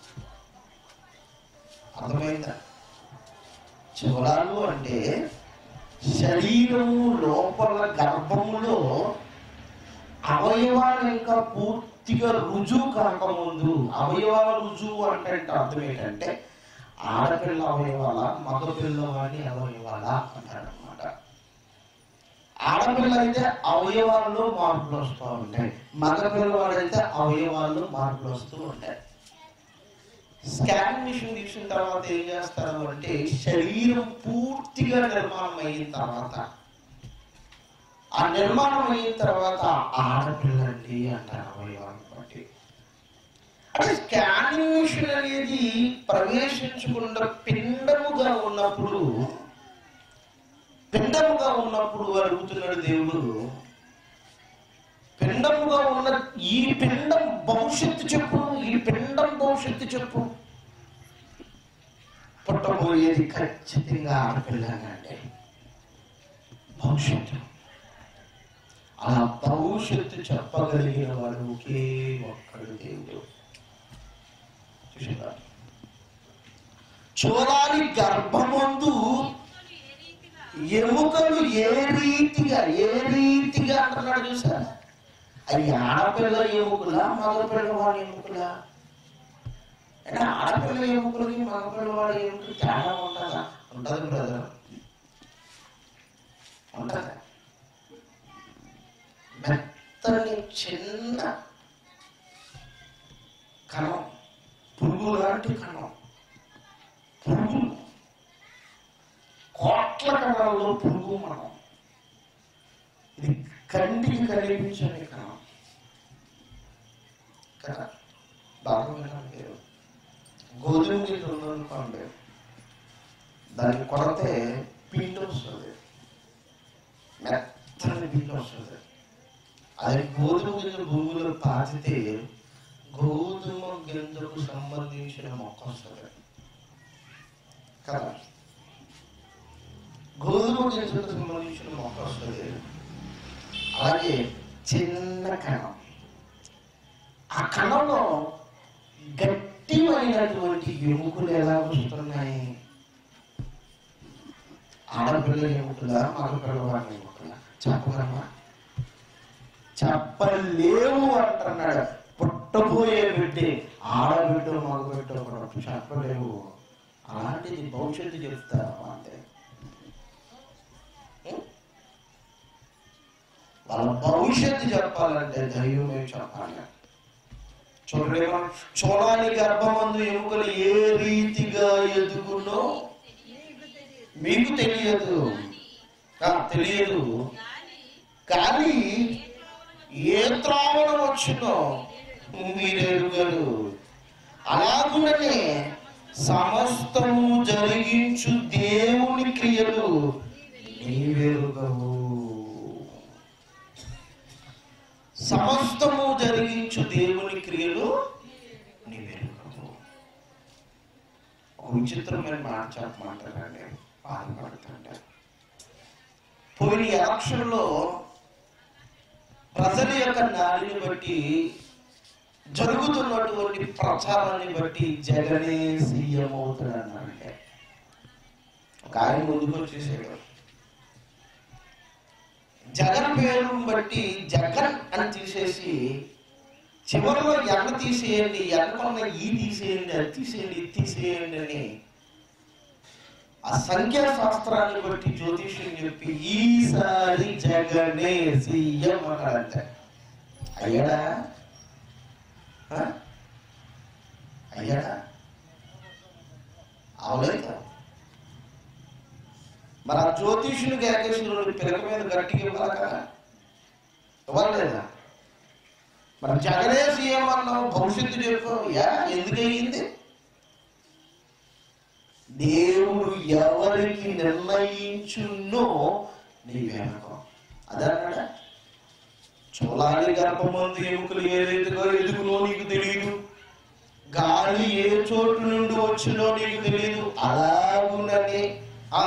అర్థమైందా చోళాలు అంటే శరీరము లోపల గర్భములో అవయవాలు ఇంకా పూర్తిగా రుజువు కాకముందు అవయవాల రుజువు అంటే అర్థం ఏంటంటే ఆడపిల్ల అవయవాల మగ పిల్లవాడి అవయవాల అంటాడు అనమాట ఆడపిల్ల అయితే అవయవాల్లో మార్పులు వస్తూ ఉంటాయి మగ పిల్లవాడైతే అవయవాల్లో మార్పులు వస్తూ ఉంటాయి స్కాన్ మిషన్ తీసిన తర్వాత ఏం చేస్తారు అంటే శరీరం పూర్తిగా నిర్మాణం అయిన తర్వాత ఆ నిర్మాణం అయిన తర్వాత ఆడపిల్లండి అంటారు అవయవాన్ని బట్టి అంటే స్కానింగ్ మిషన్ అనేది ప్రవేశించకుండా పిండముగా ఉన్నప్పుడు పిండముగా ఉన్నప్పుడు అడుగుతున్నాడు దేవుడు పిండముగా ఉన్న ఈ పిండం భవిష్యత్తు చెప్పు ఈ పిండం భవిష్యత్తు చెప్పు పుట్టబోయేది ఖచ్చితంగా ఆడపిల్లనండి భవిష్యత్తు ఆ భవిష్యత్తు చెప్పగలిగిన వాడు ఒకే ఒక్కడు దేవుడు చూసారా చూడాలి గర్భమందు ఎముకలు ఏ రీతిగా ఏ రీతిగా అంటున్నాడు చూసారా అవి ఆడపిల్ల ఎముకలా మగపిల్ల వాడి ఎముకలా అంటే ఆడపిల్ల ఎముకలకి మగపిల్ల వాడి ఎముకలు తేడా ఉంటుందా ఉంటుంది బ్రదర్ ఉంటుందా మెత్తని చిన్న కణం పురుగు లాంటి కణం పురుగు కోట్ల కణాల్లో పురుగు మనం ఇది కంటికి కనిపించని కణం కదా బాగా విన్నాను మీరు గోధుమ గింజ ఉందనుకోండి దాన్ని కొడితే పిండి వస్తుంది మెత్తని పిండి వస్తుంది అది గోధుమ గింజ భూమిలో పాతితే గోధుమ గింజకు సంబంధించిన మొక్క వస్తుంది కదా గోధుమ గింజకు సంబంధించిన మొక్క వస్తుంది అలాగే చిన్న కణం ఆ కణంలో గట్టిమైనటువంటి ఎముకలు ఎలా వస్తున్నాయి ఆడపిల్ల ఎముకలా మగపిల్ల వాడి ఎముకలా చెప్పగలమా చెప్పలేవు అంటున్నాడు పుట్టబోయే బిడ్డే ఆడబిడ్డ మగబిడ్డ కూడా చెప్పలేవు అలాంటిది భవిష్యత్తు చెప్తారు అంతే ఉం? వాళ్ళ భవిష్యత్తు చెప్పాలంటే దైవమే చెప్పాలి చూడలేమో చూడాలి గర్భమందు ఎముకలు ఏ రీతిగా ఎదుగునో మీకు తెలియదు ఆ, తెలియదు కానీ ఏ త్రావణ వచ్చినో మీరెరుగరు అలాగుననే సమస్తము జరిగించు దేవుని క్రియలు నీవెరుగవు సమస్తము జరిగించు దేవుని క్రియలు నీవెరుగవు ఒక విచిత్రమైన మాట చెప్పమంటారండి బాధపడుతుంటే పోయిన ఎలక్షన్లో ప్రజల యొక్క నాడిని బట్టి జరుగుతున్నటువంటి ప్రచారాన్ని బట్టి జగనే సీఎం అవుతాడన్నారంటే ఒక ఆయన ముందుకు వచ్చేసాడు జగన్ పేరును బట్టి జగన్ అని తీసేసి చివరిలో ఎన్న తీసేయండి ఎన్నకున్న ఈ తీసేయండి అది తీసేయండి ఇది తీసేయండి అని ఆ సంఖ్యా శాస్త్రాన్ని బట్టి జ్యోతిష్యం చెప్పి ఈసారి జగనే సీఎం అన్నాడంట అయ్యాడా ఆ? అయ్యాడా అవలేదు మరి ఆ జ్యోతిష్యుని కేకేశ్వరుడు పిల్లల మీద గట్టిగా ఇవ్వాలి కదా ఇవ్వలేదా మరి జగనే సీఎం అన్నావు భవిష్యత్తు చెప్పు యా ఎందుకు అయ్యింది దేవుడు ఎవరికి నిర్ణయించున్నో నీ వెనకం అదన్నాడా చూడాలి గర్భమందు ఎముకలు ఏ రీతిగా ఎదుగునో నీకు తెలియదు గాలి ఏ చోటు నుండి వచ్చినో నీకు తెలియదు అలాగునని ఆ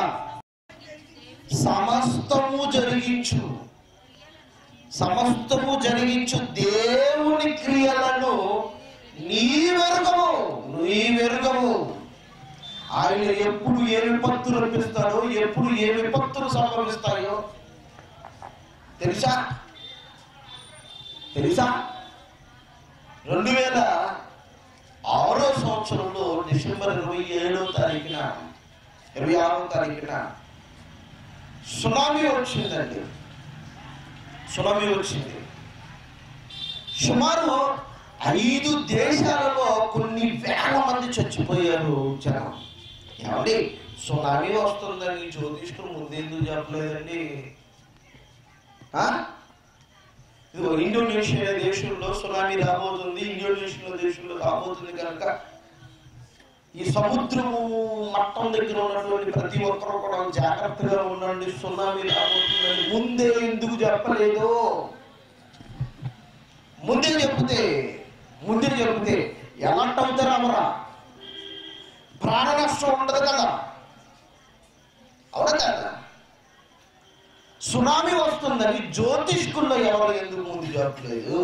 సమస్తము జరిగించు సమస్తము జరిగించు దేవుని క్రియలను నీ వెరగవు నీ వెరగవు ఆయన ఎప్పుడు ఏ విపత్తులు రప్పిస్తాడో ఎప్పుడు ఏ విపత్తులు సంభవిస్తాయో తెలుసా తెలుసా రెండు వేల ఆరో సంవత్సరంలో డిసెంబర్ ఇరవై ఏడో తారీఖున ఇరవై ఆరో తారీఖున సునామీ వచ్చిందండి సునామీ వచ్చింది సుమారు ఐదు దేశాలలో కొన్ని వేల మంది చచ్చిపోయారు జనం ఏమండి సునామీ వస్తుందని జ్యోతిష్కులు ముందెందుకు చెప్పలేదండి ఆ? ఆ? ఇదిగో ఇండోనేషియా దేశంలో సునామీ రాబోతుంది ఇండోనేషియా దేశంలో రాబోతుంది కనుక ఈ సముద్రము మట్టం దగ్గర ఉన్నటువంటి ప్రతి ఒక్కరు కూడా జాగ్రత్తగా ఉండండి సునామీ రాబోతుందని ముందే ఎందుకు చెప్పలేదు ముందే చెప్తే ముందే చెప్తే ఎలాంటి అవుతారు అమరా ప్రాణ నష్టం ఉండదు కదా అవునా కదా సునామీ వస్తుందని జ్యోతిష్కుల్లో ఎవరు ఎందుకు ముందు చెప్పలేదు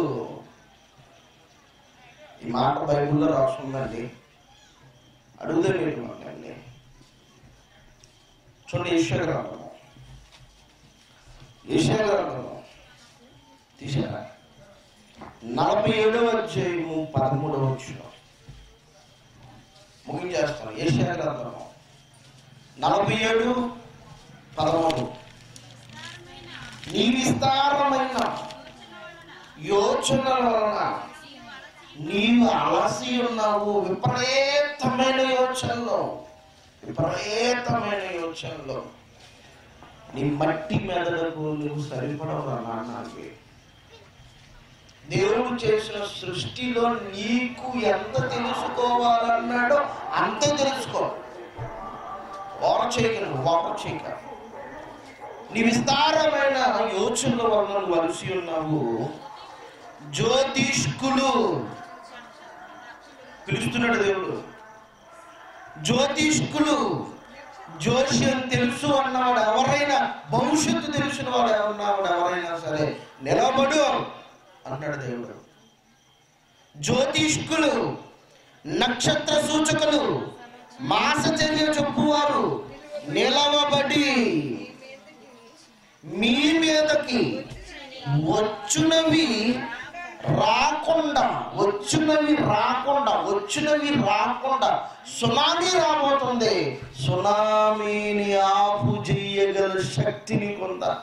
ఈ మాట బైబిల్లో రాస్తుందండి అడుగుదే మీరు మాట్లాడండి చూడండి ఈశ్వర గ్రంథము ఈశ్వర గ్రంథము తీసారా నలభై ఏడవ అధ్యాయము పదమూడవ వచ్చిన ముగించేస్తాను ఈశ్వర గ్రంథము నలభై ఏడు పదమూడు నీ విస్తారమైన యోచనల వలన నీవు అలసి ఉన్నావు విపరీతమైన యోచనలో విపరీతమైన యోచనలో నీ మట్టి మెదడుకు నువ్వు సరిపడవు నాన్నకి దేవుడు చేసిన సృష్టిలో నీకు ఎంత తెలుసుకోవాలన్నాడో అంతే తెలుసుకో ఓర చేయగలను ఓర చేయక నీ విస్తారమైన యోచనల వలన నువ్వు అలసి ఉన్నావు జ్యోతిష్కులు పిలుస్తున్నాడు దేవుడు జ్యోతిష్కులు జ్యోతిష్యం తెలుసు అన్నవాడు ఎవరైనా భవిష్యత్తు తెలిసిన వాడు ఉన్నవాడు ఎవరైనా సరే నిలబడు అన్నాడు దేవుడు జ్యోతిష్కులు నక్షత్ర సూచకులు మాసచర్య చెప్పువారు నిలవబడి మీ మీదకి వచ్చునవి రాకుండా వచ్చినవి రాకుండా వచ్చినవి రాకుండా సునామీ రాబోతుంది సునామీని ఆపు చేయగల శక్తిని కొందా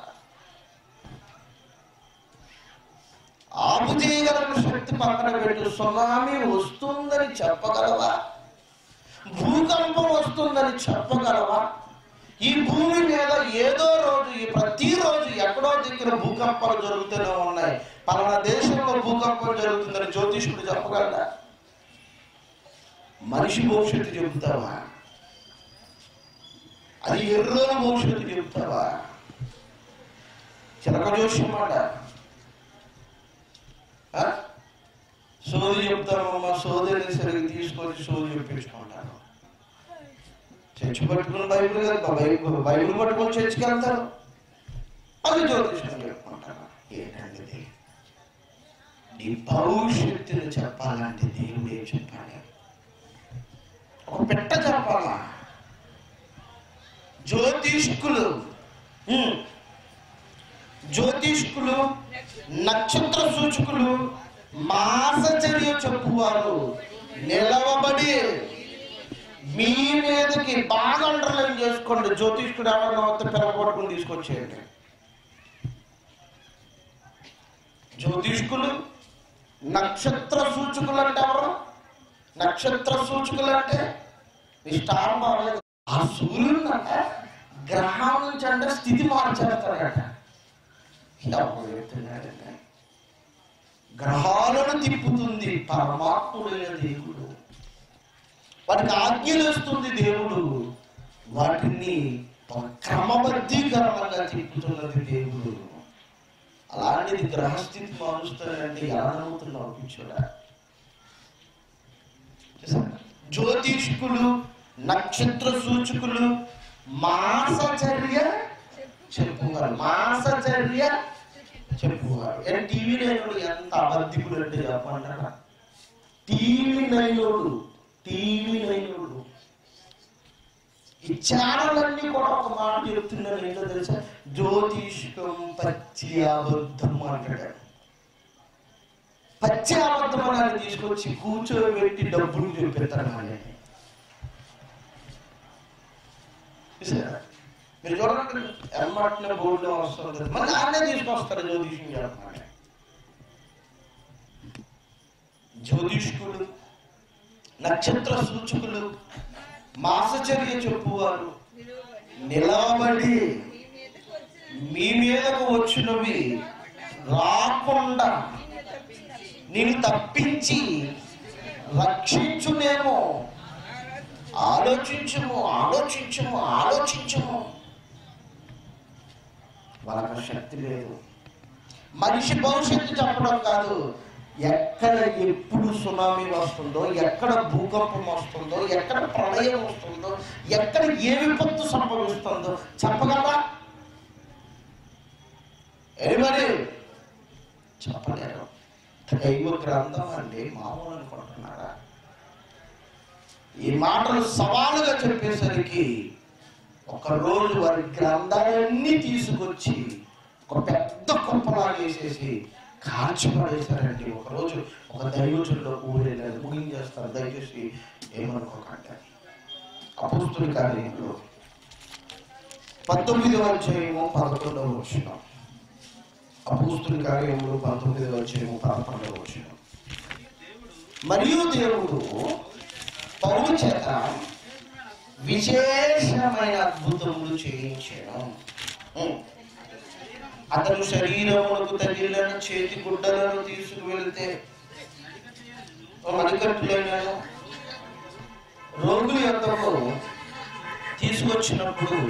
ఆపు చేయగల శక్తి పక్కన పెట్టు సునామీ వస్తుందని చెప్పగలవా భూకంపం వస్తుందని చెప్పగలవా ఈ భూమి మీద ఏదో రోజు ఈ ప్రతిరోజు ఎక్కడో దగ్గర భూకంపాలు జరుగుతూనే ఉన్నాయి పలానా దేశంలో భూకంపం జరుగుతుందని జ్యోతిష్కుడు చెప్పగలరా మనిషి భవిష్యత్తు చెబుతావా అది ఎర్రోల భవిష్యత్తు చెబుతావా చిలక జోష్యం మాట ఆ? సోది చెప్తామమ్మా సోదిని సరిగ్గా తీసుకొని సోది చెప్పించుకుంటాను చర్చి పట్టుకుని బైబిల్ కదా బైబిల్ బైబిల్ పట్టుకొని చర్చికి వెళ్తారు అది జ్యోతిషం చెప్పుకుంటారు ఏంటండి ఇది? నీ భవిష్యత్తుని చెప్పాలంటే దేవుడే చెప్పాలి ఒక పెట్ట చెప్పాలా జ్యోతిష్కులు ఉమ్. జ్యోతిష్కులు నక్షత్ర సూచకులు మాసచర్య చెప్పువారు నిలవబడి మీ మీదకి బాగా అండర్లైన్ చేసుకోండి జ్యోతిష్కుడు ఎవరినో వస్తే పిల్లగొట్టుకుని తీసుకొచ్చేయండి జ్యోతిష్కులు నక్షత్ర సూచకులు అంటే ఎవరు నక్షత్ర సూచకులు అంటే ఈ స్టార్ బాగలేదు ఆ సూర్యుడు అంట గ్రహం నుంచి అంటే స్థితి మార్చేస్తాడట ఎవరు చెప్తున్నాడంటే గ్రహాలను తిప్పుతుంది పరమాత్ముడైన దేవుడు వాటికి ఆజ్ఞలు ఇస్తుంది దేవుడు వాటిని క్రమబద్ధీకరణంగా తిప్పుతున్నది దేవుడు అలాంటిది గ్రహస్థితి మారుస్తానంటే ఎలా నమ్ముతున్నావు పిచ్చోడా చూసారా? జ్యోతిష్కులు నక్షత్ర సూచకులు మాసచర్య చెప్పువారు మాసచర్య చెప్పువారు ఏ టీవీ నైనుడు ఎంత అబద్ధికుడు అంటే చెప్పంటారా టీవీ నైనుడు టీవీ నైనుడు ఈ ఛానళ్ళన్నీ కూడా ఒక మాట చెప్తున్నారు ఏంటో తెలుసా జ్యోతిష్కం పచ్చి అబద్ధం అంటాడు పచ్చి అబద్ధం అని తీసుకొచ్చి కూర్చోబెట్టి డబ్బులు చూపెడతారు మళ్ళీ చూసారా? మీరు చూడండి ఎమ్మటిన బోర్డులో వస్తుంది మళ్ళీ ఆడే తీసుకొస్తారు జ్యోతిష్యం చెప్పమని జ్యోతిష్కులు నక్షత్ర సూచకులు మాసచర్య చెప్పువారు నిలవబడి మీ మీదకు వచ్చినవి రాకుండా నేను తప్పించి రక్షించునేమో ఆలోచించుము ఆలోచించుము ఆలోచించుము వాళ్ళకి శక్తి లేదు మనిషి భవిష్యత్తు చెప్పడం కాదు ఎక్కడ ఎప్పుడు సునామీ వస్తుందో ఎక్కడ భూకంపం వస్తుందో ఎక్కడ ప్రళయం వస్తుందో ఎక్కడ ఏ విపత్తు సంభవిస్తుందో చెప్పగలరా ఏమని చెప్పలేరు దైవ గ్రంథం అండి మామూలు అనుకుంటున్నారా ఈ మాటలు సవాలుగా చెప్పేసరికి ఒక రోజు వారి గ్రంథాలన్నీ తీసుకొచ్చి ఒక పెద్ద కుప్పలా వేసేసి కాల్చి పడేశారండి ఒక రోజు ఒక దైవజుల్లో ఊరేలేదు ముగించేస్తారు దయచేసి ఏమనుకోకండి అపుస్తుల కార్యంలో పంతొమ్మిదవ అధ్యాయము పదకొండవ వచ్చిన అపుస్తుల కార్యములు పంతొమ్మిదవ అధ్యాయము పదకొండవ వచ్చిన మరియు దేవుడు పౌరు చేత విశేషమైన అద్భుతములు చేయించాను ఉం. అతను శరీరములకు తగిలిన చేతి గుడ్డలను తీసుకువెళ్తే మణికట్టులను రోగుల యొక్కకు తీసుకొచ్చినప్పుడు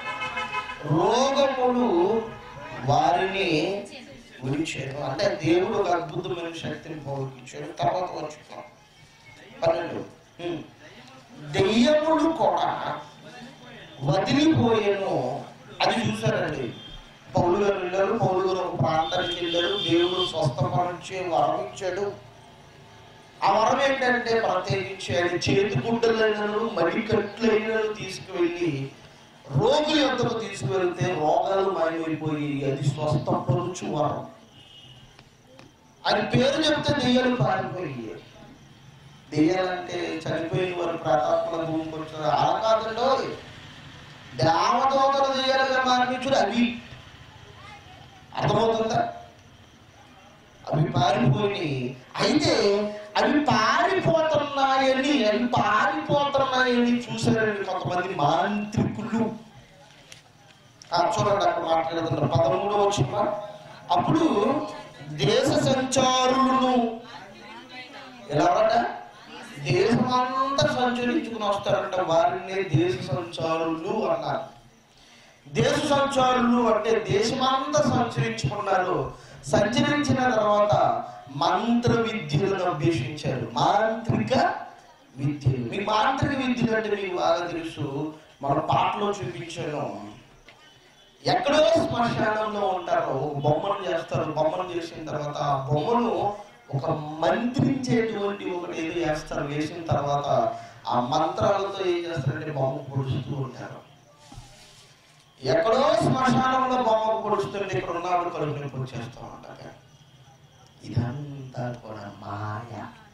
రోగములు వారిని విడిచాడు అంటే దేవుడు ఒక అద్భుతమైన శక్తిని పోగిచ్చాడు తర్వాత వచ్చుతాం పన్నెండు ఉం. దెయ్యములు కూడా వదిలిపోయాను అది చూసారండి పౌలు గారు వెళ్ళారు పౌలు గారు ఒక ప్రాంతానికి వెళ్ళారు దేవుడు స్వస్థపరిచే వరం ఇచ్చాడు ఆ వరం ఏంటంటే ప్రత్యేకించి ఆయన చేతి గుడ్డలైనను మడికట్లైనను తీసుకువెళ్ళి రోగుల యొక్కకు తీసుకువెళ్తే రోగాలు మాయమైపోయి అది స్వస్థపరుచు వరం ఆయన పేరు చెప్తే దెయ్యాలు పారిపోయి దెయ్యాలంటే చనిపోయిన వారు ప్రాతాత్మల భూమికి వచ్చారు అలా కాదండో దేవదూతలు దెయ్యాలుగా మార్పించుడు అవి అర్థమవుతుందా అవి పారిపోయి అయితే అవి పారిపోతున్నాయని అవి పారిపోతున్నాయని చూసారండి కొంతమంది మాంత్రికులు ఆ, చూడండి అక్కడ మాట్లాడుతున్నారు పదమూడు వచ్చిన అప్పుడు దేశ సంచారులను ఎలాగట దేశమంతా సంచరించుకుని వస్తారంట వారిని దేశ సంచారులు అన్నారు దేశ సంచారులు అంటే దేశమంతా సంచరించుకున్నారు సంచరించిన తర్వాత మంత్ర విద్యలను అభ్యసించారు మాంత్రిక విద్యలు మీ మాంత్రిక విద్యలు అంటే మీకు బాగా తెలుసు మన పాటలో చూపించాను ఎక్కడో శ్మశానంలో ఉంటారు ఒక బొమ్మను చేస్తారు బొమ్మను చేసిన తర్వాత ఆ బొమ్మను ఒక మంత్రించేటువంటి ఒకటి ఏదో చేస్తారు వేసిన తర్వాత ఆ మంత్రాలతో ఏం చేస్తారంటే బొమ్మ పొడుస్తూ ఉంటారు ఎక్కడో శ్మశానంలో బొమ్మ పొడుస్తుంటే ఇక్కడ ఉన్నాడు కడుపు నొప్పి వచ్చేస్తూ ఉంటారు ఇదంతా కూడా మాయ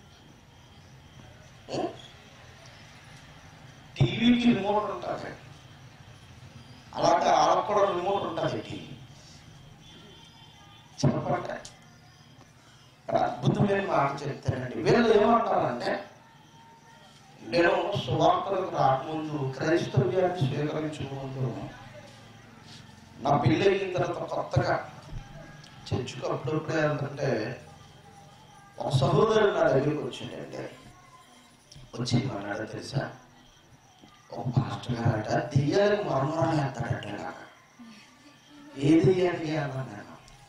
ఉం? టీవీకి రిమోట్ ఉంటుంది అలాగే వాళ్ళకు కూడా రిమోట్ ఉంటుంది టీవీ చెప్పండి ఇక్కడ అద్భుతమైన మాట చెప్తారండి వీళ్ళు ఏమంటారంటే నేను సువార్తలకు రాకముందు క్రైస్తవ్యాన్ని స్వీకరించకముందు నా పెళ్ళి అయిన తర్వాత కొత్తగా చర్చకు అప్పుడప్పుడే ఏంటంటే ఒక సహోదరుడు నా దగ్గరికి వచ్చిండండి వచ్చి అన్నాడు తెలుసా ఒక పాస్టర్ గారట దెయ్యాలకు మరణాలు వేస్తాడట నాకు ఏ దెయ్యానికి అన్నా నేను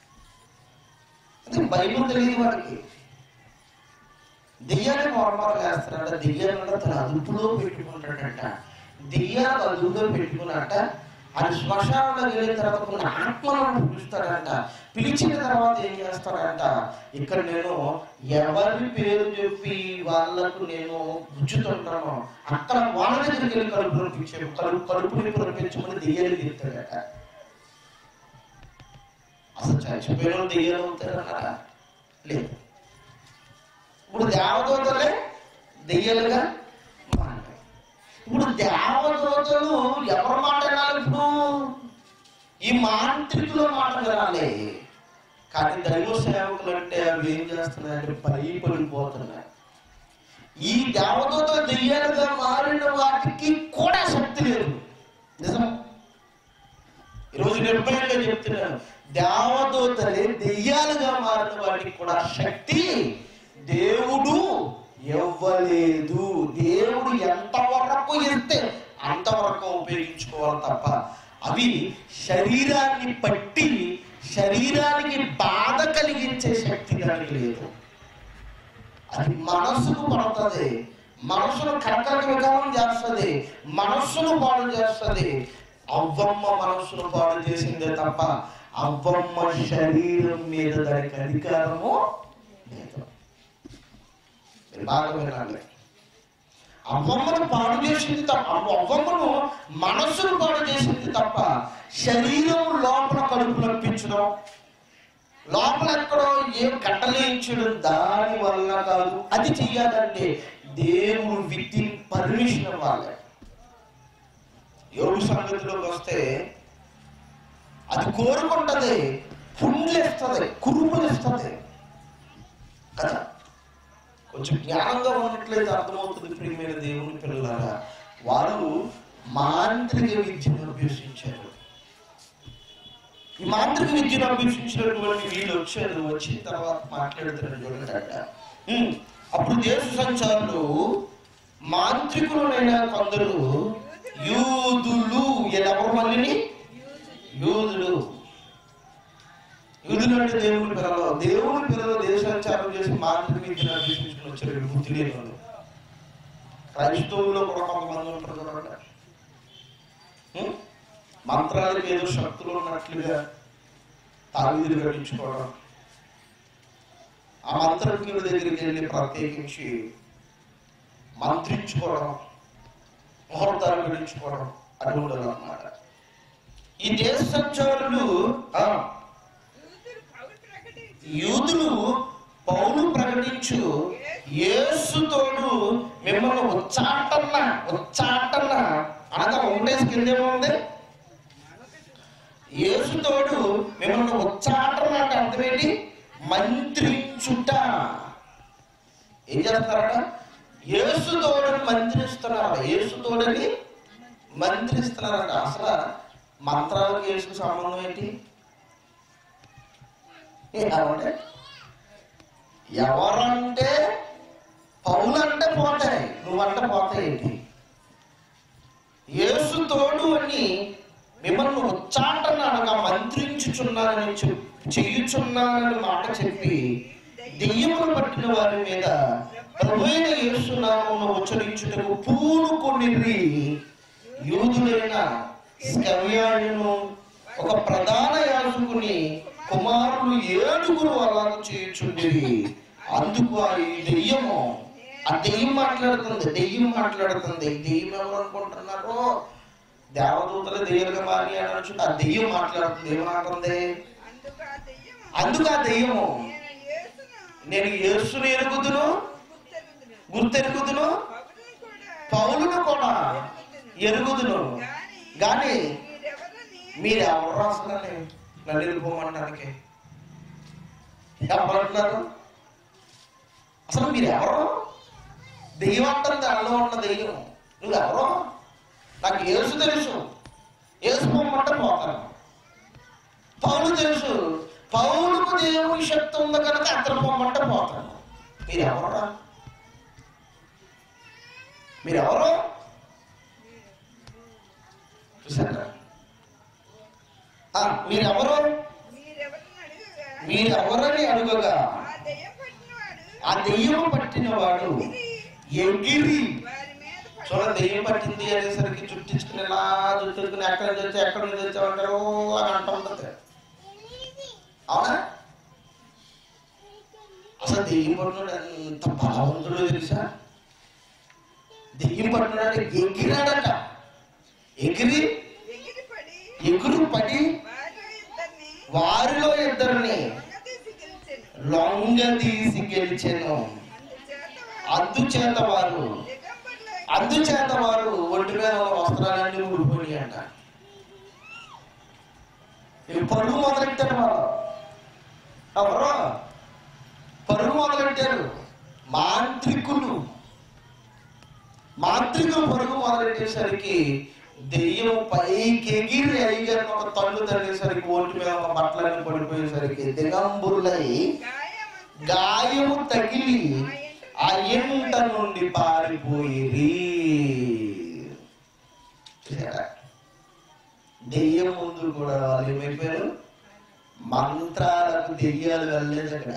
అంటే బైబుల్ తెలియదు వాడికి దెయ్యాన్ని మరణాలు వేస్తాడట దెయ్యాలను తన అదుపులో పెట్టుకుంటాడట దెయ్యాలు అదుపులో పెట్టుకున్నట్ట అది శ్మశానంలో వెళ్ళిన తర్వాత కొన్ని ఆత్మలను పిలుస్తాడంట పిలిచిన తర్వాత ఏం చేస్తాడంట ఇక్కడ నేను ఎవరి పేరు చెప్పి వాళ్ళకు నేను గుచ్చుతుంటానో అక్కడ వాళ్ళ దగ్గరికి వెళ్ళి కడుపు నొప్పించే కడుపు కడుపుని పురపించమని దెయ్యాలు తిరుగుతాడట అసలు చచ్చిపోయిన దెయ్యాలు అవుతారన్నారా లేదు ఇప్పుడు దేవదూతలే దెయ్యాలుగా మారాయి ఇప్పుడు దేవదూతలు ఎవరి మాట వినాలి ఇప్పుడు ఈ మాంత్రికుల మాట వినాలి కానీ దైవ సేవకులు అంటే అవి ఏం చేస్తున్నాయంటే భయపడిపోతున్నాయి ఈ దేవదూత దెయ్యాలుగా మారిన వాటికి కూడా శక్తి లేదు నిజం ఈరోజు నిర్భయంగా చెప్తాను దోతలే దెయ్యాలుగా మారిన వాటికి కూడా శక్తి దేవుడు ఇవ్వలేదు దేవుడు ఎంతవరకు ఇస్తే అంతవరకు ఉపయోగించుకోవాలి తప్ప అవి శరీరాన్ని పట్టి శరీరానికి బాధ కలిగించే శక్తి దానికి లేదు అది మనస్సుకు పడుతుంది మనస్సును కర్కట విధానం చేస్తుంది మనస్సును పాడు చేస్తుంది అవ్వమ్మ మనస్సును పాడు చేసిందే తప్ప అవ్వమ్మ శరీరం మీద దానికి అధికారము లేదు మీరు బాగా వినాలి అవ్వమ్మను పాడు చేసింది తప్ప అవ్వమ్మను మనస్సును పాడు చేసింది తప్ప శరీరం లోపల కడుపు నొప్పించడం లోపల ఎక్కడో ఏం గడ్డలేయించడం దాని వల్ల కాదు అది చెయ్యాలంటే దేవుడు విత్ ఇన్ పర్మిషన్ ఇవ్వాలి యోగు సంగతిలోకి వస్తే అది కోరుకుంటది పుండ్లేస్తుంది కురుపులేస్తుంది కదా కొంచెం జ్ఞానంగా ఉన్నట్లయితే అర్థమవుతుంది ప్రియమైన దేవుని పిల్లలారా వారు మాంత్రిక విద్యను అభ్యసించారు ఈ మాంత్రిక విద్యను అభ్యసించినటువంటి వీళ్ళు వచ్చారు వచ్చిన తర్వాత మాట్లాడుతున్నారు చూడండి అక్కడ ఉమ్, అప్పుడు దేశ సంచారులు మాంత్రికులైన కొందరు యూదులు ఎవరు మళ్ళీ యూదులు యూదులు అంటే దేవుని పిల్లలు దేవుని పిల్లలు దేశాచారం చేసి మాంత్రిక విద్యను అభ్యసించుకుని వచ్చారు వీళ్ళు బుద్ధి లేని వాళ్ళు క్రైస్తవుల్లో కూడా కొంతమంది ఉంటారు చూడండి ఉం? మంత్రాలకు ఏదో శక్తులు ఉన్నట్లుగా తావీదులు గడించుకోవడం ఆ మంత్రజ్ఞుల దగ్గరికి వెళ్ళి ప్రత్యేకించి మంత్రించుకోవడం ముహూర్తాలు గడించుకోవడం అది ఉండదు అన్నమాట ఈ దేశ సంచారులు ఆ, యూదులు పౌలు ప్రకటించి యూదులు పౌలు ప్రకటించు యేసుతోడు మిమ్మల్ని ఉచ్చాటన్న ఉచ్చాటన్న అనగా ఒకటేసి కిందేమో ఉంది యేసుతోడు మిమ్మల్ని ఉచ్చాటన అంటే అర్థమేంటి మంత్రించుట ఏం చేస్తారట యేసుతోడని మంత్రిస్తున్నారట యేసుతోడని మంత్రిస్తున్నారట అసలు మంత్రాలకు యేసుకు సంబంధం ఏంటి ఏమంటే ఎవరంటే పౌలంటే పోతాయి నువ్వంటే పోతాయి ఏంటి యేసు తోడు అని మిమ్మల్ని ఉచ్చాటన అనగా మంత్రించుచున్నానని చెప్- చెయ్యుచున్నానని మాట చెప్పి దెయ్యములు పట్టిన వారి మీద ప్రభువైన యేసునామమును ఉచ్చరించుటకు పూనుకొనిరి యూదులైన స్కవ్యాయును ఒక ప్రధాన యాజకుని కుమారులు ఏడుగురు అలాగ చేయుచుండిరి అందుకు ఆ ఈ దెయ్యము ఆ దెయ్యం మాట్లాడుతుంది దెయ్యం మాట్లాడుతుంది దెయ్యం ఎవరు అనుకుంటున్నారు దేవదూతలు దెయ్యాలుగా మారి అని అనొచ్చు. ఆ దెయ్యం మాట్లాడుతుంది ఏమనుకుంది అందుకు ఆ దెయ్యము అందుకు ఆ దెయ్యము నేను యేసును నేను యేసుని ఎరుగుదును గుర్తెరుగుదును. గుర్తెరుగుదును పౌలును కూడా పౌలును కూడా ఎరుగుదును గాని గాని మీరెవరని మీరు ఎవరు రాస్తున్నారని నన్ను వెళ్ళిపోమనడానికి ఎవరంటున్నారు అసలు మీరు ఎవరు దెయ్యం అంటుంది అల్లో ఉన్న దెయ్యం నువ్వెవరు నాకు ఏసు తెలుసు ఏసు పొమ్మంటే పోతాను పౌలు తెలుసు పౌలుకు దేవుని శక్తి ఉంది కనుక అతను పొమ్మంటే పోతాను మీరు ఎవరా మీరు ఎవరు చూసారా ఆ, మీరెవరు మీరెవరని అడుగగా మీరెవరని అడుగగా ఆ దెయ్యం పట్టినవాడు ఆ దెయ్యం పట్టిన వాడు ఎగిరి వారి మీద పడి చూడ దెయ్యం పట్టింది అనేసరికి చుట్టించుకుని ఇలా చుట్టుకుని ఎక్కడ నుంచి వచ్చి ఎక్కడ నుంచి వచ్చి అంటారు అని అంటూ ఉంటుంది అవునా అసలు దెయ్యం పట్టినాడు ఎంత బలవంతుడో తెలుసా దెయ్యం పట్టినాడు ఎగిరాడట ఎగిరి ఎగిరి పడి ఎగురు పడి వారిలో ఇద్దరిని వారిలో ఇద్దరిని దొంగతీసి గెలిచెను. లొంగ తీసి గెలిచెను అందుచేత వారు అందుచేత వారు దిగంబరులై అందుచేత వారు ఒంటి మీద ఉన్న వస్త్రాలన్నీ ఊడిపోయి అంట ఈ పరుగు మొదలెట్టారు వారు ఎవరు పరుగు మొదలెట్టారు మాంత్రికులు మాంత్రికులు పరుగు మొదలెట్టేసరికి దెయ్యం పైకి ఎగిరి అయ్యగారిని ఒక తల్లు తగ్గేసరికి ఒంటి మీద ఒక బట్టలన్నీ పడిపోయేసరికి దిగంబురులై గాయము గాయము తగిలి ఆ ఎంట నుండి పారిపోయి దెయ్యం ముందు కూడా వాళ్ళు ఏమైపోయారు మంత్రాలకు దెయ్యాలు వెళ్ళలేదు అక్కడ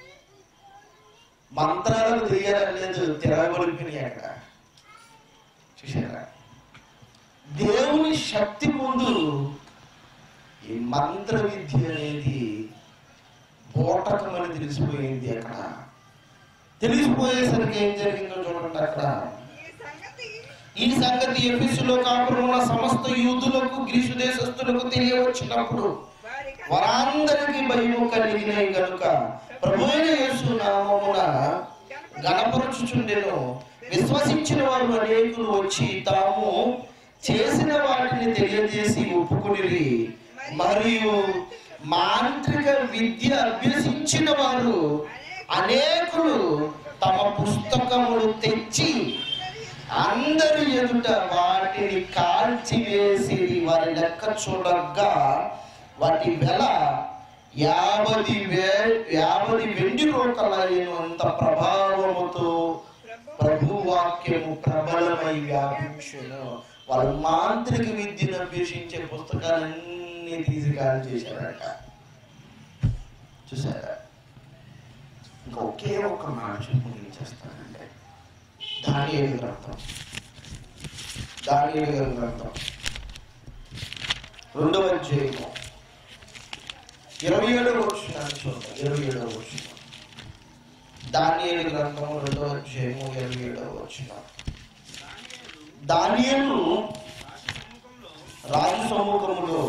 మంత్రాలకు దెయ్యాలు వెళ్ళలేదు తిరగబడిపోయినాయి అక్కడ చూసారా దేవుని శక్తి ముందు ఈ మంత్ర విద్య అనేది బోటకమని తెలిసిపోయింది అక్కడ తెలిసిపోయేసరికి ఏం జరిగిందో చూడండి అక్కడ ఈ సంగతి ఈ సంగతి ఎఫీసులో కాపురమున్న సమస్త యూదులకు గ్రీసు దేశస్తులకు తెలియవచ్చినప్పుడు వారి వారందరికీ భయము కలిగినాయి గనుక ప్రభు అయిన యేసు నామమున గణపరచుచుండెను విశ్వసించిన వారు అనేకులు వచ్చి తాము చేసిన వాటిని తెలియజేసి ఒప్పుకుని మరియు మాంత్రిక విద్య అభ్యసించిన వారు అనేకులు తమ పుస్తకములు తెచ్చి అందరి ఎదుట వాటిని కాల్చివేసి వారి లెక్క చూడగా వాటి వెల యాభై వే యాభై వెండి రూకలైన అంత ప్రభావముతో ప్రభు వాక్యము ప్రబలమై వ్యాపించును వాళ్ళు మాంత్రిక విద్యను అభ్యసించే పుస్తకాలన్నీ తీసి కాల్ చేశారట చూసారా ఇంకా ఒకే ఒక్క మాట చెప్పి ముగించేస్తానంటే దానియేలు గ్రంథం దానియేలు గారి గ్రంథం రెండవ అధ్యాయము ఇరవై ఏడవ వచ్చిన చూద్దాం ఇరవై ఏడవ వచ్చిన దానియేలు గ్రంథం రెండవ అధ్యాయము ఇరవై ఏడవ వచ్చిన దానియేలు రాజు సముఖములో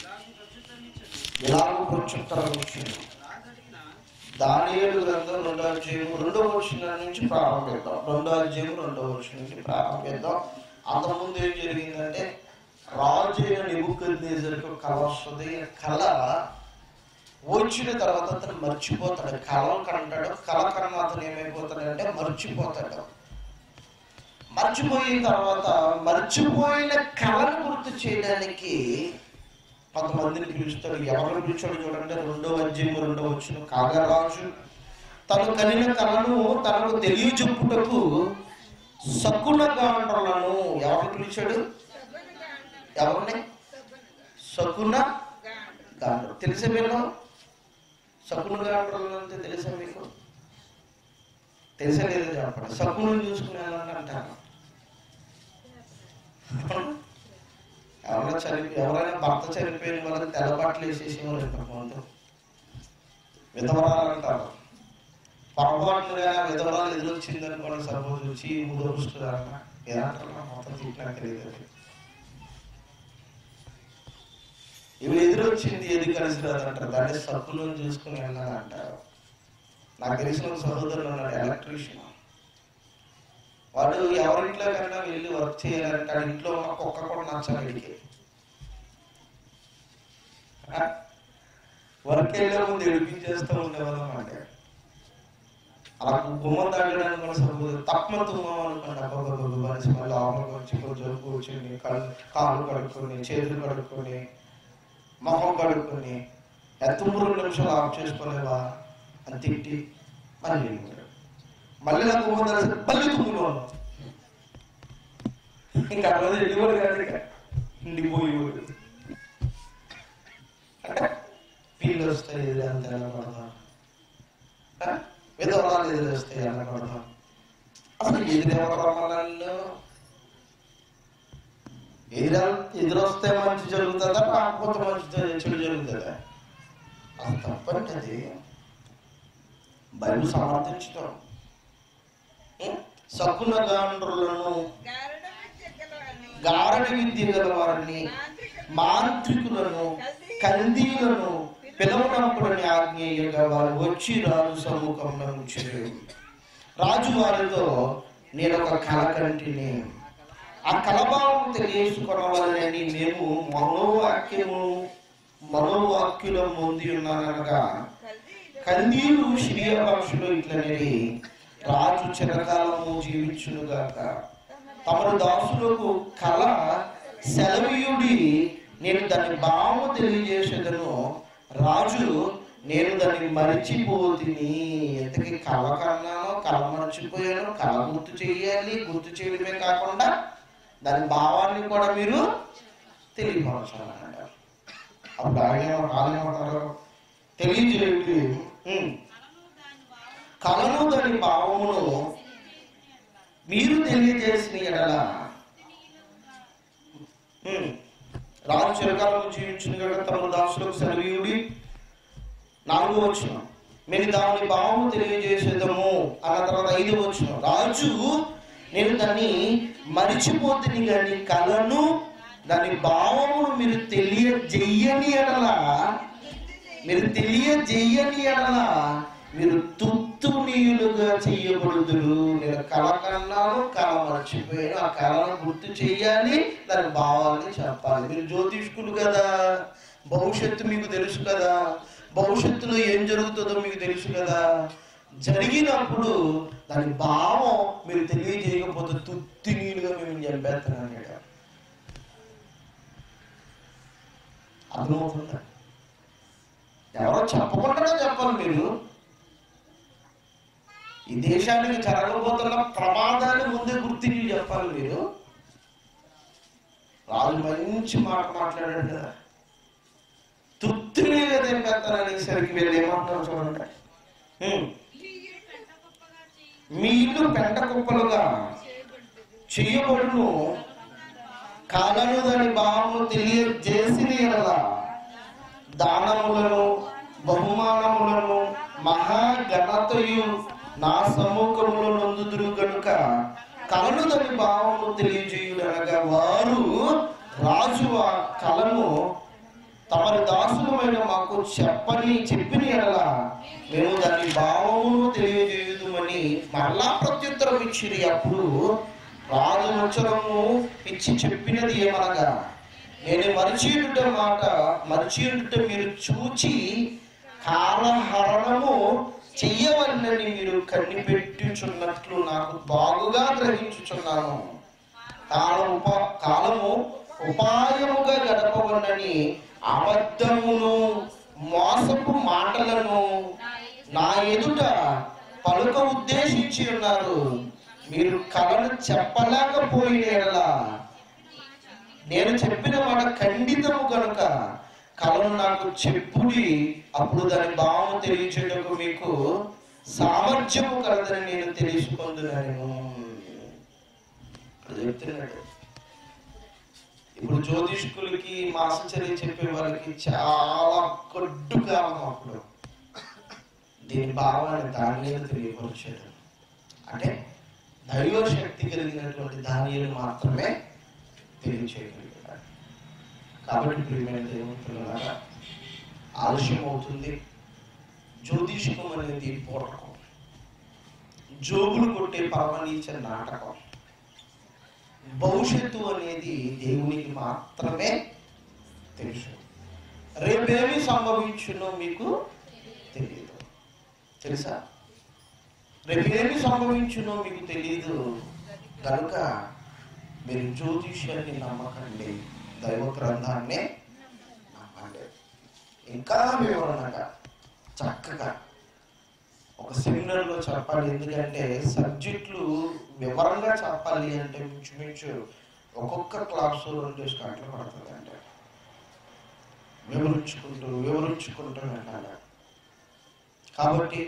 ఇలాగ ప్రత్యుత్తరం వచ్చింది దానియేలు గ్రంథం రెండో అధ్యాయం రెండో వచ్చిన నుంచి ప్రారంభిద్దాం రెండో అధ్యాయం రెండో వచ్చిన నుంచి ప్రారంభిద్దాం అంతకుముందు ఏం జరిగిందంటే రాజు అయిన నిబుక్కడికి కళ వస్తుంది కళ వచ్చిన తర్వాత అతను మర్చిపోతాడు కళ కంటాడు కళ కన్నా అతను ఏమైపోతాడంటే మర్చిపోతాడు మర్చిపోయిన తర్వాత మర్చిపోయిన కళను గుర్తు చేయడానికి కొంతమందిని పిలుస్తాడు ఎవరిని పిలిచాడు చూడండి రెండో అధ్యాయం రెండో వచ్చిన కాగా రాజు తను కలిగిన కళను తనకు తెలియజెప్పుటకు సకున గాండ్రలను ఎవరిని పిలిచాడు ఎవరిని సకున గాండ్ర తెలిసే మీరు సకున గాండ్రలు అంటే తెలుసా మీకు తెలిసే లేదో చెప్పండి సకును చూసుకున్నాను అంటారు ఎవరైనా చనిపో ఎవరైనా భర్త చనిపోయిన వాళ్ళకి తెల్లబాట్లు వేసేసేవారు ఇంతకుముందు విధవరాలు అంటారు పొరపాటుగా విధవరాలు ఎదురొచ్చింది అనుకోండి సపోజ్ వచ్చి ముదరుస్తున్నారన్న ఏదంటారు మొత్తం తిట్టినా తెలియదు ఇవి ఎదురొచ్చింది ఏది కలిసి రాదంటారు దాన్ని సక్కులు చూసుకుని వెళ్ళాలంటారు నాకు తెలిసిన ఒక సహోదరుడు ఉన్నాడు ఎలక్ట్రీషియన్ వాడు ఎవరింట్లో కన్నా వెళ్ళి వర్క్ చేయాలంటే ఆ ఇంట్లో ఉన్న కుక్క కూడా నచ్చాలి వీడికి వర్క్ వెళ్ళే ముందు ఏడిపించేస్తూ ఉండేవాళ్ళం అన్నమాట అలా గుమ్మం తాగడానికి కూడా సరిపోదు తక్కువ తుమ్మం అనుకోండి అబ్బాయి మనిషి మళ్ళీ లోపలికి వచ్చి కొంచెం కూర్చొని కళ్ళు కాళ్ళు కడుక్కొని చేతులు కడుక్కొని మొహం కడుక్కొని ఎంత మూడు నిమిషాలు ఆఫ్ చేసుకోలేవా అని తిట్టి మళ్ళీ వెళ్ళిపోయాడు మళ్ళీ నాకు గుమ్మం తెలిసి మళ్ళీ తుమ్ములు ఉన్నాం ఇంకా ఆ రోజు వెళ్ళిపోడు కాదు ఇక ఉండిపోయేవాడు అంటే పిల్లలు వస్తాయి ఇది అంత ఎలా పడతాం విధవరాలు ఎదురు వస్తాయి ఎలా పడతాం అసలు ఎదురెవరు రమ్మన్నాళ్ళు ఎదురు ఎదురొస్తే మంచి జరుగుతుందా కాకపోతే మంచి జ- చెడు జరుగుతుందా అది తప్పండి అది బైబిల్ సమర్థించడం సకున గాండ్రులను గారడ విద్య గలవాని, గారడి విద్య గల వారిని మాంత్రికులను కల్దీలను పిలవనప్పుడని ఆజ్ఞేయంగా వారు వచ్చి రాజు సముఖంలో ఉంచారు రాజు వారితో నేను ఒక కళ కంటిని ఆ కలభావం తెలియచుకోవాలని మేము మనోవాక్యము మనోవాక్యుల ముందు ఉన్నానగా కల్దీయులు కందీలు సిరియా భాషలో ఇట్లనేది రాజు చిరకాలము జీవించునుగాక తమరు దాసులకు కళ సెలవీయుడి నేను దాని భావము తెలియజేసేదను రాజు నేను దాన్ని మరిచిపోతిని ఎంతకి కళ కన్నాను కళ మర్చిపోయాను కళ గుర్తు చేయాలి గుర్తు చేయడమే కాకుండా దాని భావాన్ని కూడా మీరు తెలియపరచాలన్నాడు అప్పుడు ఆయన వాళ్ళు ఏమంటారు తెలియజేయండి ఉమ్. కళను దాని భావమును మీరు తెలియజేసిన ఎడల ఉమ్. రాజు చిరకాలం జీవించిన కదా తమ దాసులకు సెలవీయుడి నాలుగు వచ్చిన మేము దాని భావము తెలియజేసేదము అన్న తర్వాత ఐదు వచ్చిన రాజు నేను దాన్ని మరిచిపోతుంది కానీ కళను దాని భావమును మీరు తెలియజెయ్యని ఎడలా మీరు తెలియజెయ్యని ఎడలా మీరు తుత్తు నీయులుగా చెయ్యబడుదురు నేను కళ కన్నాను కళ మర్చిపోయాను ఆ కళను గుర్తు చెయ్యాలి దాని భావాన్ని చెప్పాలి మీరు జ్యోతిష్కులు కదా భవిష్యత్తు మీకు తెలుసు కదా భవిష్యత్తులో ఏం జరుగుతుందో మీకు తెలుసు కదా జరిగినప్పుడు దాని భావం మీరు తెలియజేయకపోతే తుత్తి నీళ్ళుగా మేము చంపేస్తున్నాను అర్థమవుతుందా ఎవరో చెప్పకుండా చెప్పాలి మీరు ఈ దేశానికి జరగబోతున్న ప్రమాదాన్ని ముందే గుర్తించి చెప్పాలి మీరు రాజు మంచి మాట మాట్లాడాడు కదా తుత్తిని తెంపేస్తాననేసరికి వీళ్ళు ఏమంటున్నారు చూడండి హ్మ్. మీ ఇల్లు పెంట కుప్పలుగా చేయబడును కాలను దాని భావము తెలియజేసిన ఎడల దానములను బహుమానములను మహాఘనతయు నా సముఖములో నొందుదురు గనుక కలను దాని భావము తెలియజేయుడనగా వారు రాజు ఆ కలను తమరి దాసులమైన మాకు చెప్పని చెప్పిన ఎడల మేము దాని భావమును తెలియజేయుదుమని మరలా ప్రత్యుత్తరం ఇచ్చిరి అప్పుడు రాజు ముచ్చరము ఇచ్చి చెప్పినది ఏమనగా నేను మరిచియుట మాట మరిచియుట మీరు చూచి కాలహరణము చెయ్యవలనని మీరు కనిపెట్టుచున్నట్లు నాకు బాగుగా గ్రహించుచున్నాను కాలం ఉప కాలము ఉపాయముగా గడపవనని అబద్ధమును మోసపు మాటలను నా ఎదుట పలుక ఉద్దేశించి ఉన్నారు మీరు కళను చెప్పలేకపోయిన ఎడల నేను చెప్పిన మాట ఖండితము కనుక కళను నాకు చెప్పుడి అప్పుడు దాని భావము తెలియచేయటకు మీకు సామర్థ్యము కలదని నేను తెలుసుకుంటున్నాను ఇక్కడ చెప్తున్నాడు ఇప్పుడు జ్యోతిష్కులకి మాసచర్య చెప్పే వాళ్ళకి చాలా కొడ్డు కాలం అప్పుడు దీని భావాన్ని దాని తెలియపరిచాడు అంటే దైవ శక్తి కలిగినటువంటి ధాన్యాలు మాత్రమే తెలియచేయగలిగాడు కాబట్టి ప్రియమైన దేవుతులారా ఆలస్యం అవుతుంది జ్యోతిషకం అనేది పూర్వకం జోగులు కొట్టే పరమనీచ నాటకం భవిష్యత్తు అనేది దేవునికి మాత్రమే తెలుసు రేపేమి సంభవించునో మీకు తెలియదు తెలుసా రేపేమి సంభవించునో మీకు తెలియదు కనుక మీరు జ్యోతిష్యాన్ని నమ్మకండి దైవ గ్రంథాన్ని నమ్మండి ఇంకా వివరణగా చక్కగా ఒక సెమినార్లో చెప్పాలి ఎందుకంటే సబ్జెక్టులు వివరంగా చెప్పాలి అంటే మించుమించు ఒక్కొక్క క్లాసు రెండు గంటలు పడుతుంది అంటే వివరించుకుంటూ వివరించుకుంటూ వెళ్ళాలి కాబట్టి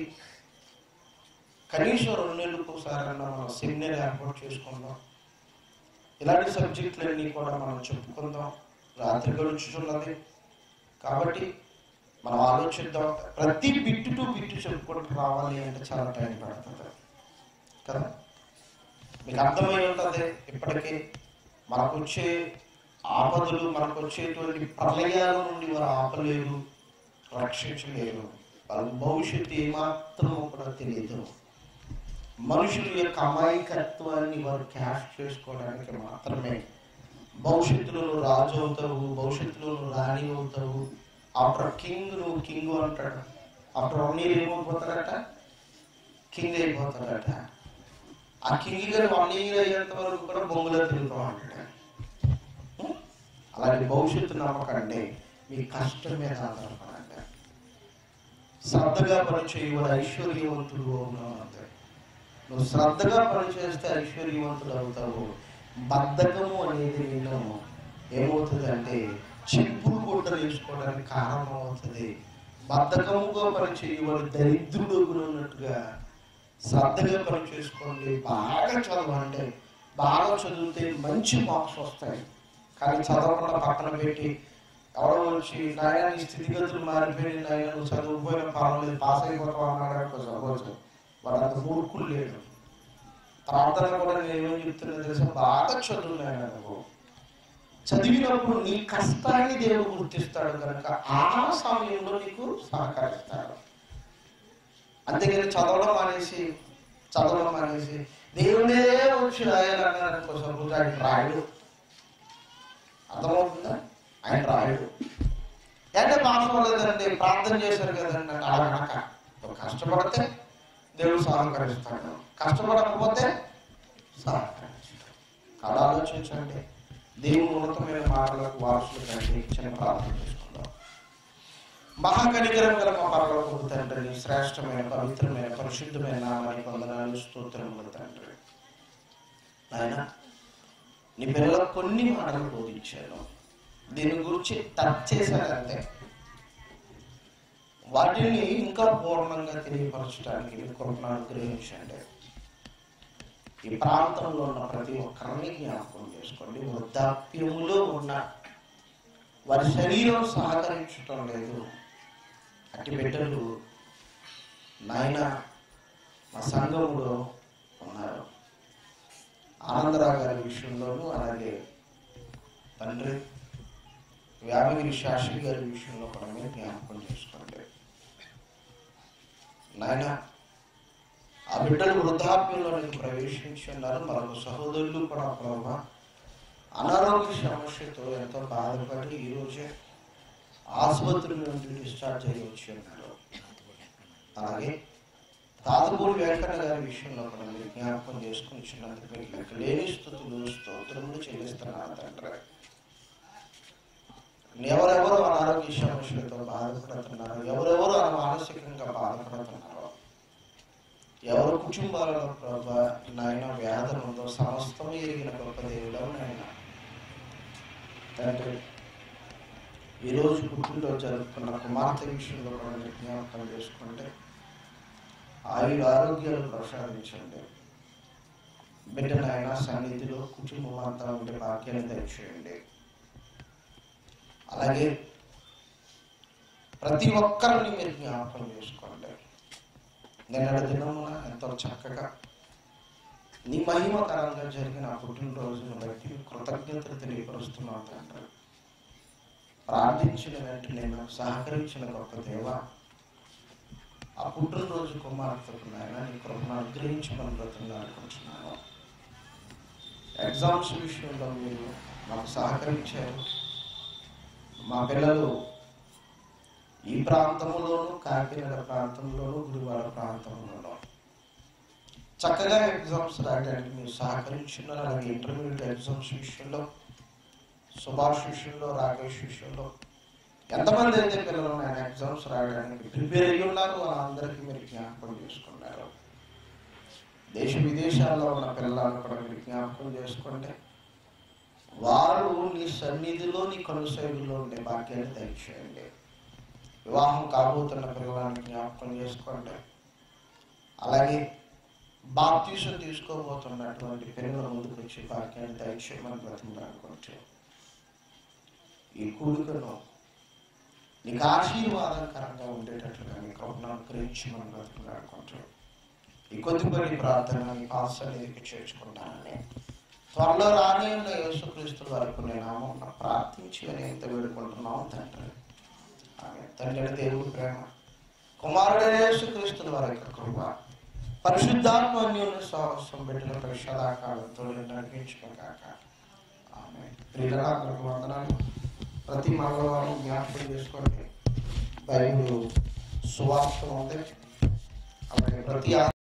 కనీసం రెండు నెలలకు ఒకసారన్నా మనం సెమినార్ ఏర్పాటు చేసుకుందాం ఇలాంటి సబ్జెక్టులన్నీ కూడా మనం చెప్పుకుందాం రాత్రి గడుచుతున్నది కాబట్టి మనం ఆలోచిద్దాం ప్రతి బిట్టు టు బిట్టు చెప్పుకుంటూ రావాలి అంటే చాలా టైం పడుతుంది కదా మీకు అర్థమై ఉంటుంది ఇప్పటికీ మనకు వచ్చే ఆపదలు మనకు వచ్చేటువంటి ప్రళయాల నుండి వారు ఆపలేరు రక్షించలేరు వాళ్ళ భవిష్యత్తు ఏమాత్రం కూడా తెలియదు మనుషుల యొక్క అమాయకత్వాన్ని వారు క్యాష్ చేసుకోవడానికి మాత్రమే భవిష్యత్తులో నువ్వు రాజు అవుతావు భవిష్యత్తులో నువ్వు రాణి అవుతావు ఆఫ్టర్ కింగ్ నువ్వు కింగ్ అంటాడు ఆఫ్టర్ వన్ ఇయర్ ఏమైపోతాడట కింగ్ అయిపోతాడట ఆ కింగ్ గారు వన్ ఇయర్ అయ్యేంత వరకు కూడా బొంగులో తిరుగుతూ ఉంటాడు అలాంటి భవిష్యత్తు నమ్మకండి మీ కష్టం మీద ఆధారపడండి శ్రద్ధగా పనిచేయవాడు ఐశ్వర్యవంతుడు అవును అంతే నువ్వు శ్రద్ధగా పనిచేస్తే ఐశ్వర్యవంతుడు అవుతావు బద్ధకము అనేది నేను ఏమవుతుందంటే చెప్పులు గుడ్డలు వేసుకోవడానికి కారణం అవుతుంది బద్ధకముగా పనిచేయవాడు దరిద్రుడు ఉన్నట్టుగా శ్రద్ధగా పని చేసుకోండి బాగా చదవండి బాగా చదివితే మంచి మార్క్స్ వస్తాయి కానీ చదవకుండా పక్కన పెట్టి ఎవడో వచ్చి నాయన నీ స్థితిగతులు మారిపోయి నాయన నువ్వు చదువుపోయిన పర్వాలేదు పాస్ అయిపోతావు అన్నాడు అనుకో చదవచ్చు వాడు అంత మూర్ఖులు లేడు ప్రార్థన కూడా నేను ఏమేమి చెప్తున్నా తెలుసా బాగా చదువున్నాను అనుకో చదివినప్పుడు నీ కష్టాన్ని దేవుడు గుర్తిస్తాడు కనుక ఆ సమయంలో నీకు సహకరిస్తాడు అంతేగాని చదవడం మానేసి చదవడం మానేసి దేవుడే వచ్చి రాయాలన్నాడు కోసం ఆయన రాయడు అర్థమవుతుందా ఆయన రాయడు అంటే పాస్ అవ్వలేదండి ప్రార్థన చేశారు కదండి అంటే అలా కనుక నువ్వు కష్టపడితే దేవుడు సహకరిస్తాడు కష్టపడకపోతే సహకరించడు అలా ఆలోచించండి దేవుని ఉన్నతమైన మాటలకు వారసులు కంటే చిన్న ప్రార్థన చేసుకుందాం మహాకనికరం గల మా పరలోకపు తండ్రి శ్రేష్టమైన పవిత్రమైన పరిశుద్ధమైన నామానికి వందనాలు స్తోత్రములు తండ్రి నాయన నీ పిల్లలకు కొన్ని మాటలు బోధించాను దీని గురించి టచ్ చేశానంతే వాటిని ఇంకా పూర్ణంగా తెలియపరచడానికి మీ కృపను అనుగ్రహించండి ఈ ప్రాంతంలో ఉన్న ప్రతి ఒక్కరిని జ్ఞాపకం చేసుకోండి వృద్ధాప్యములో ఉన్న వారి శరీరం సహకరించటం లేదు అట్టి బిడ్డలు నాయన మా సంఘములో ఉన్నారు ఆనందరావు గారి విషయంలోనూ అలాగే తండ్రి వ్యామగిరి శాస్త్రి గారి విషయంలో కూడా మీరు జ్ఞాపకం చేసుకోండి నాయన ఆ బిడ్డలు వృద్ధాప్యంలోనికి ప్రవేశించి ఉన్నారు మరొక సహోదరులు కూడా ప్రభావ అనారోగ్య సమస్యతో ఎంతో బాధపడి ఈరోజే ఆసుపత్రి నుండి డిశ్చార్జ్ అయ్యి వచ్చి ఉన్నారు అలాగే తాతపూడి వెంకన్న గారి విషయంలో కూడా మీరు జ్ఞాపకం చేసుకుని ఇచ్చినందుకు మీకు లెక్క లేని స్థుతులు స్తోత్రములు చెల్లిస్తున్నాను తండ్రి ఎవరెవరు అనారోగ్య సమస్యలతో బాధపడుతున్నారు ఎవరెవరు ఆ మానసికంగా బాధపడుతున్నారో ఎవరు కుటుంబాలలో ప్రభా నాయన వ్యాధులు ఉందో సమస్తం ఎరిగిన గొప్ప దేవుడు నాయన తండ్రి ఈరోజు పుట్టినరోజు జరుపుకున్న కుమార్తె విషయంలో కూడా మీరు జ్ఞాపకం చేసుకుంటే ఆయుర ఆరోగ్యాలు ప్రసాదించండి బిడ్డ నాయన సన్నిధిలో కుటుంబం అంతా ఉండే భాగ్యాన్ని దయచేయండి అలాగే ప్రతి ఒక్కరిని మీరు జ్ఞాపకం చేసుకోండి నిన్నటి దినమున ఎంతో చక్కగా నీ మహిమకరంగా జరిగిన ఆ పుట్టినరోజును బట్టి కృతజ్ఞతలు తెలియపరుస్తున్నావు తండ్రి ప్రార్థించిన వెంటనే నాకు సహకరించిన గొప్ప దేవ ఆ పుట్టినరోజు కుమార్తెకు నాయన నీ కృపను అనుగ్రహించమని బ్రతంగా అనుకుంటున్నాను ఎగ్జామ్స్ విషయంలో మీరు నాకు సహకరించారు మా పిల్లలు ఈ ప్రాంతంలోను కాకినాడ ప్రాంతంలోను గుడివాడ ప్రాంతంలోను చక్కగా ఎగ్జామ్స్ రాయడానికి మీరు సహకరించున్నారు అలాగే ఇంటర్మీడియట్ ఎగ్జామ్స్ విషయంలో సుభాష్ విషయంలో రాకేష్ విషయంలో ఎంతమంది అయితే పిల్లలు నేను ఎగ్జామ్స్ రాయడానికి ప్రిపేర్ అయ్యి ఉన్నారు వాళ్ళందరికీ మీరు జ్ఞాపకం చేసుకున్నారు దేశ విదేశాల్లో ఉన్న పిల్లలను కూడా మీరు జ్ఞాపకం చేసుకుంటే వారు నీ సన్నిధిలో నీ కొనసాగులో ఉండే భాగ్యాన్ని దయచేయండి వివాహం కాబోతున్న పిల్లలను జ్ఞాపకం చేసుకోండి అలాగే బాప్తీసం తీసుకోబోతున్నటువంటి పిల్లల ముందుకు వచ్చి భాగ్యాన్ని దయచేయమని బ్రతిమలాడుకుంటూ ఈ కూడికను నీకు ఆశీర్వాదకరంగా ఉండేటట్లుగా నీ కృపను అనుగ్రహించమని బ్రతిమలాడుకుంటూ ఈ కొద్దిపడి ప్రార్థన నీ పాసన్నిధికి చేర్చుకుంటానని త్వరలో రాని ఉన్న యేసుక్రీస్తు వరకు నేను నామం ప్రార్థించి అని ఎంత వేడుకుంటున్నాం తండ్రి ఆమె తండ్రి దేవుడి ప్రేమ కుమారుడైన యేసుక్రీస్తు వారి యొక్క కృప పరిశుద్ధాత్మ అన్యోన్య సాహసం పెట్టిన పరిషదాకాలంతో నడిపించుకోగాక ఆమె ప్రియులకు వందనాలు ప్రతి మంగళవారం జ్ఞాపకం చేసుకోండి బైబిల్ సువార్త ఉంది అలాగే ప్రతి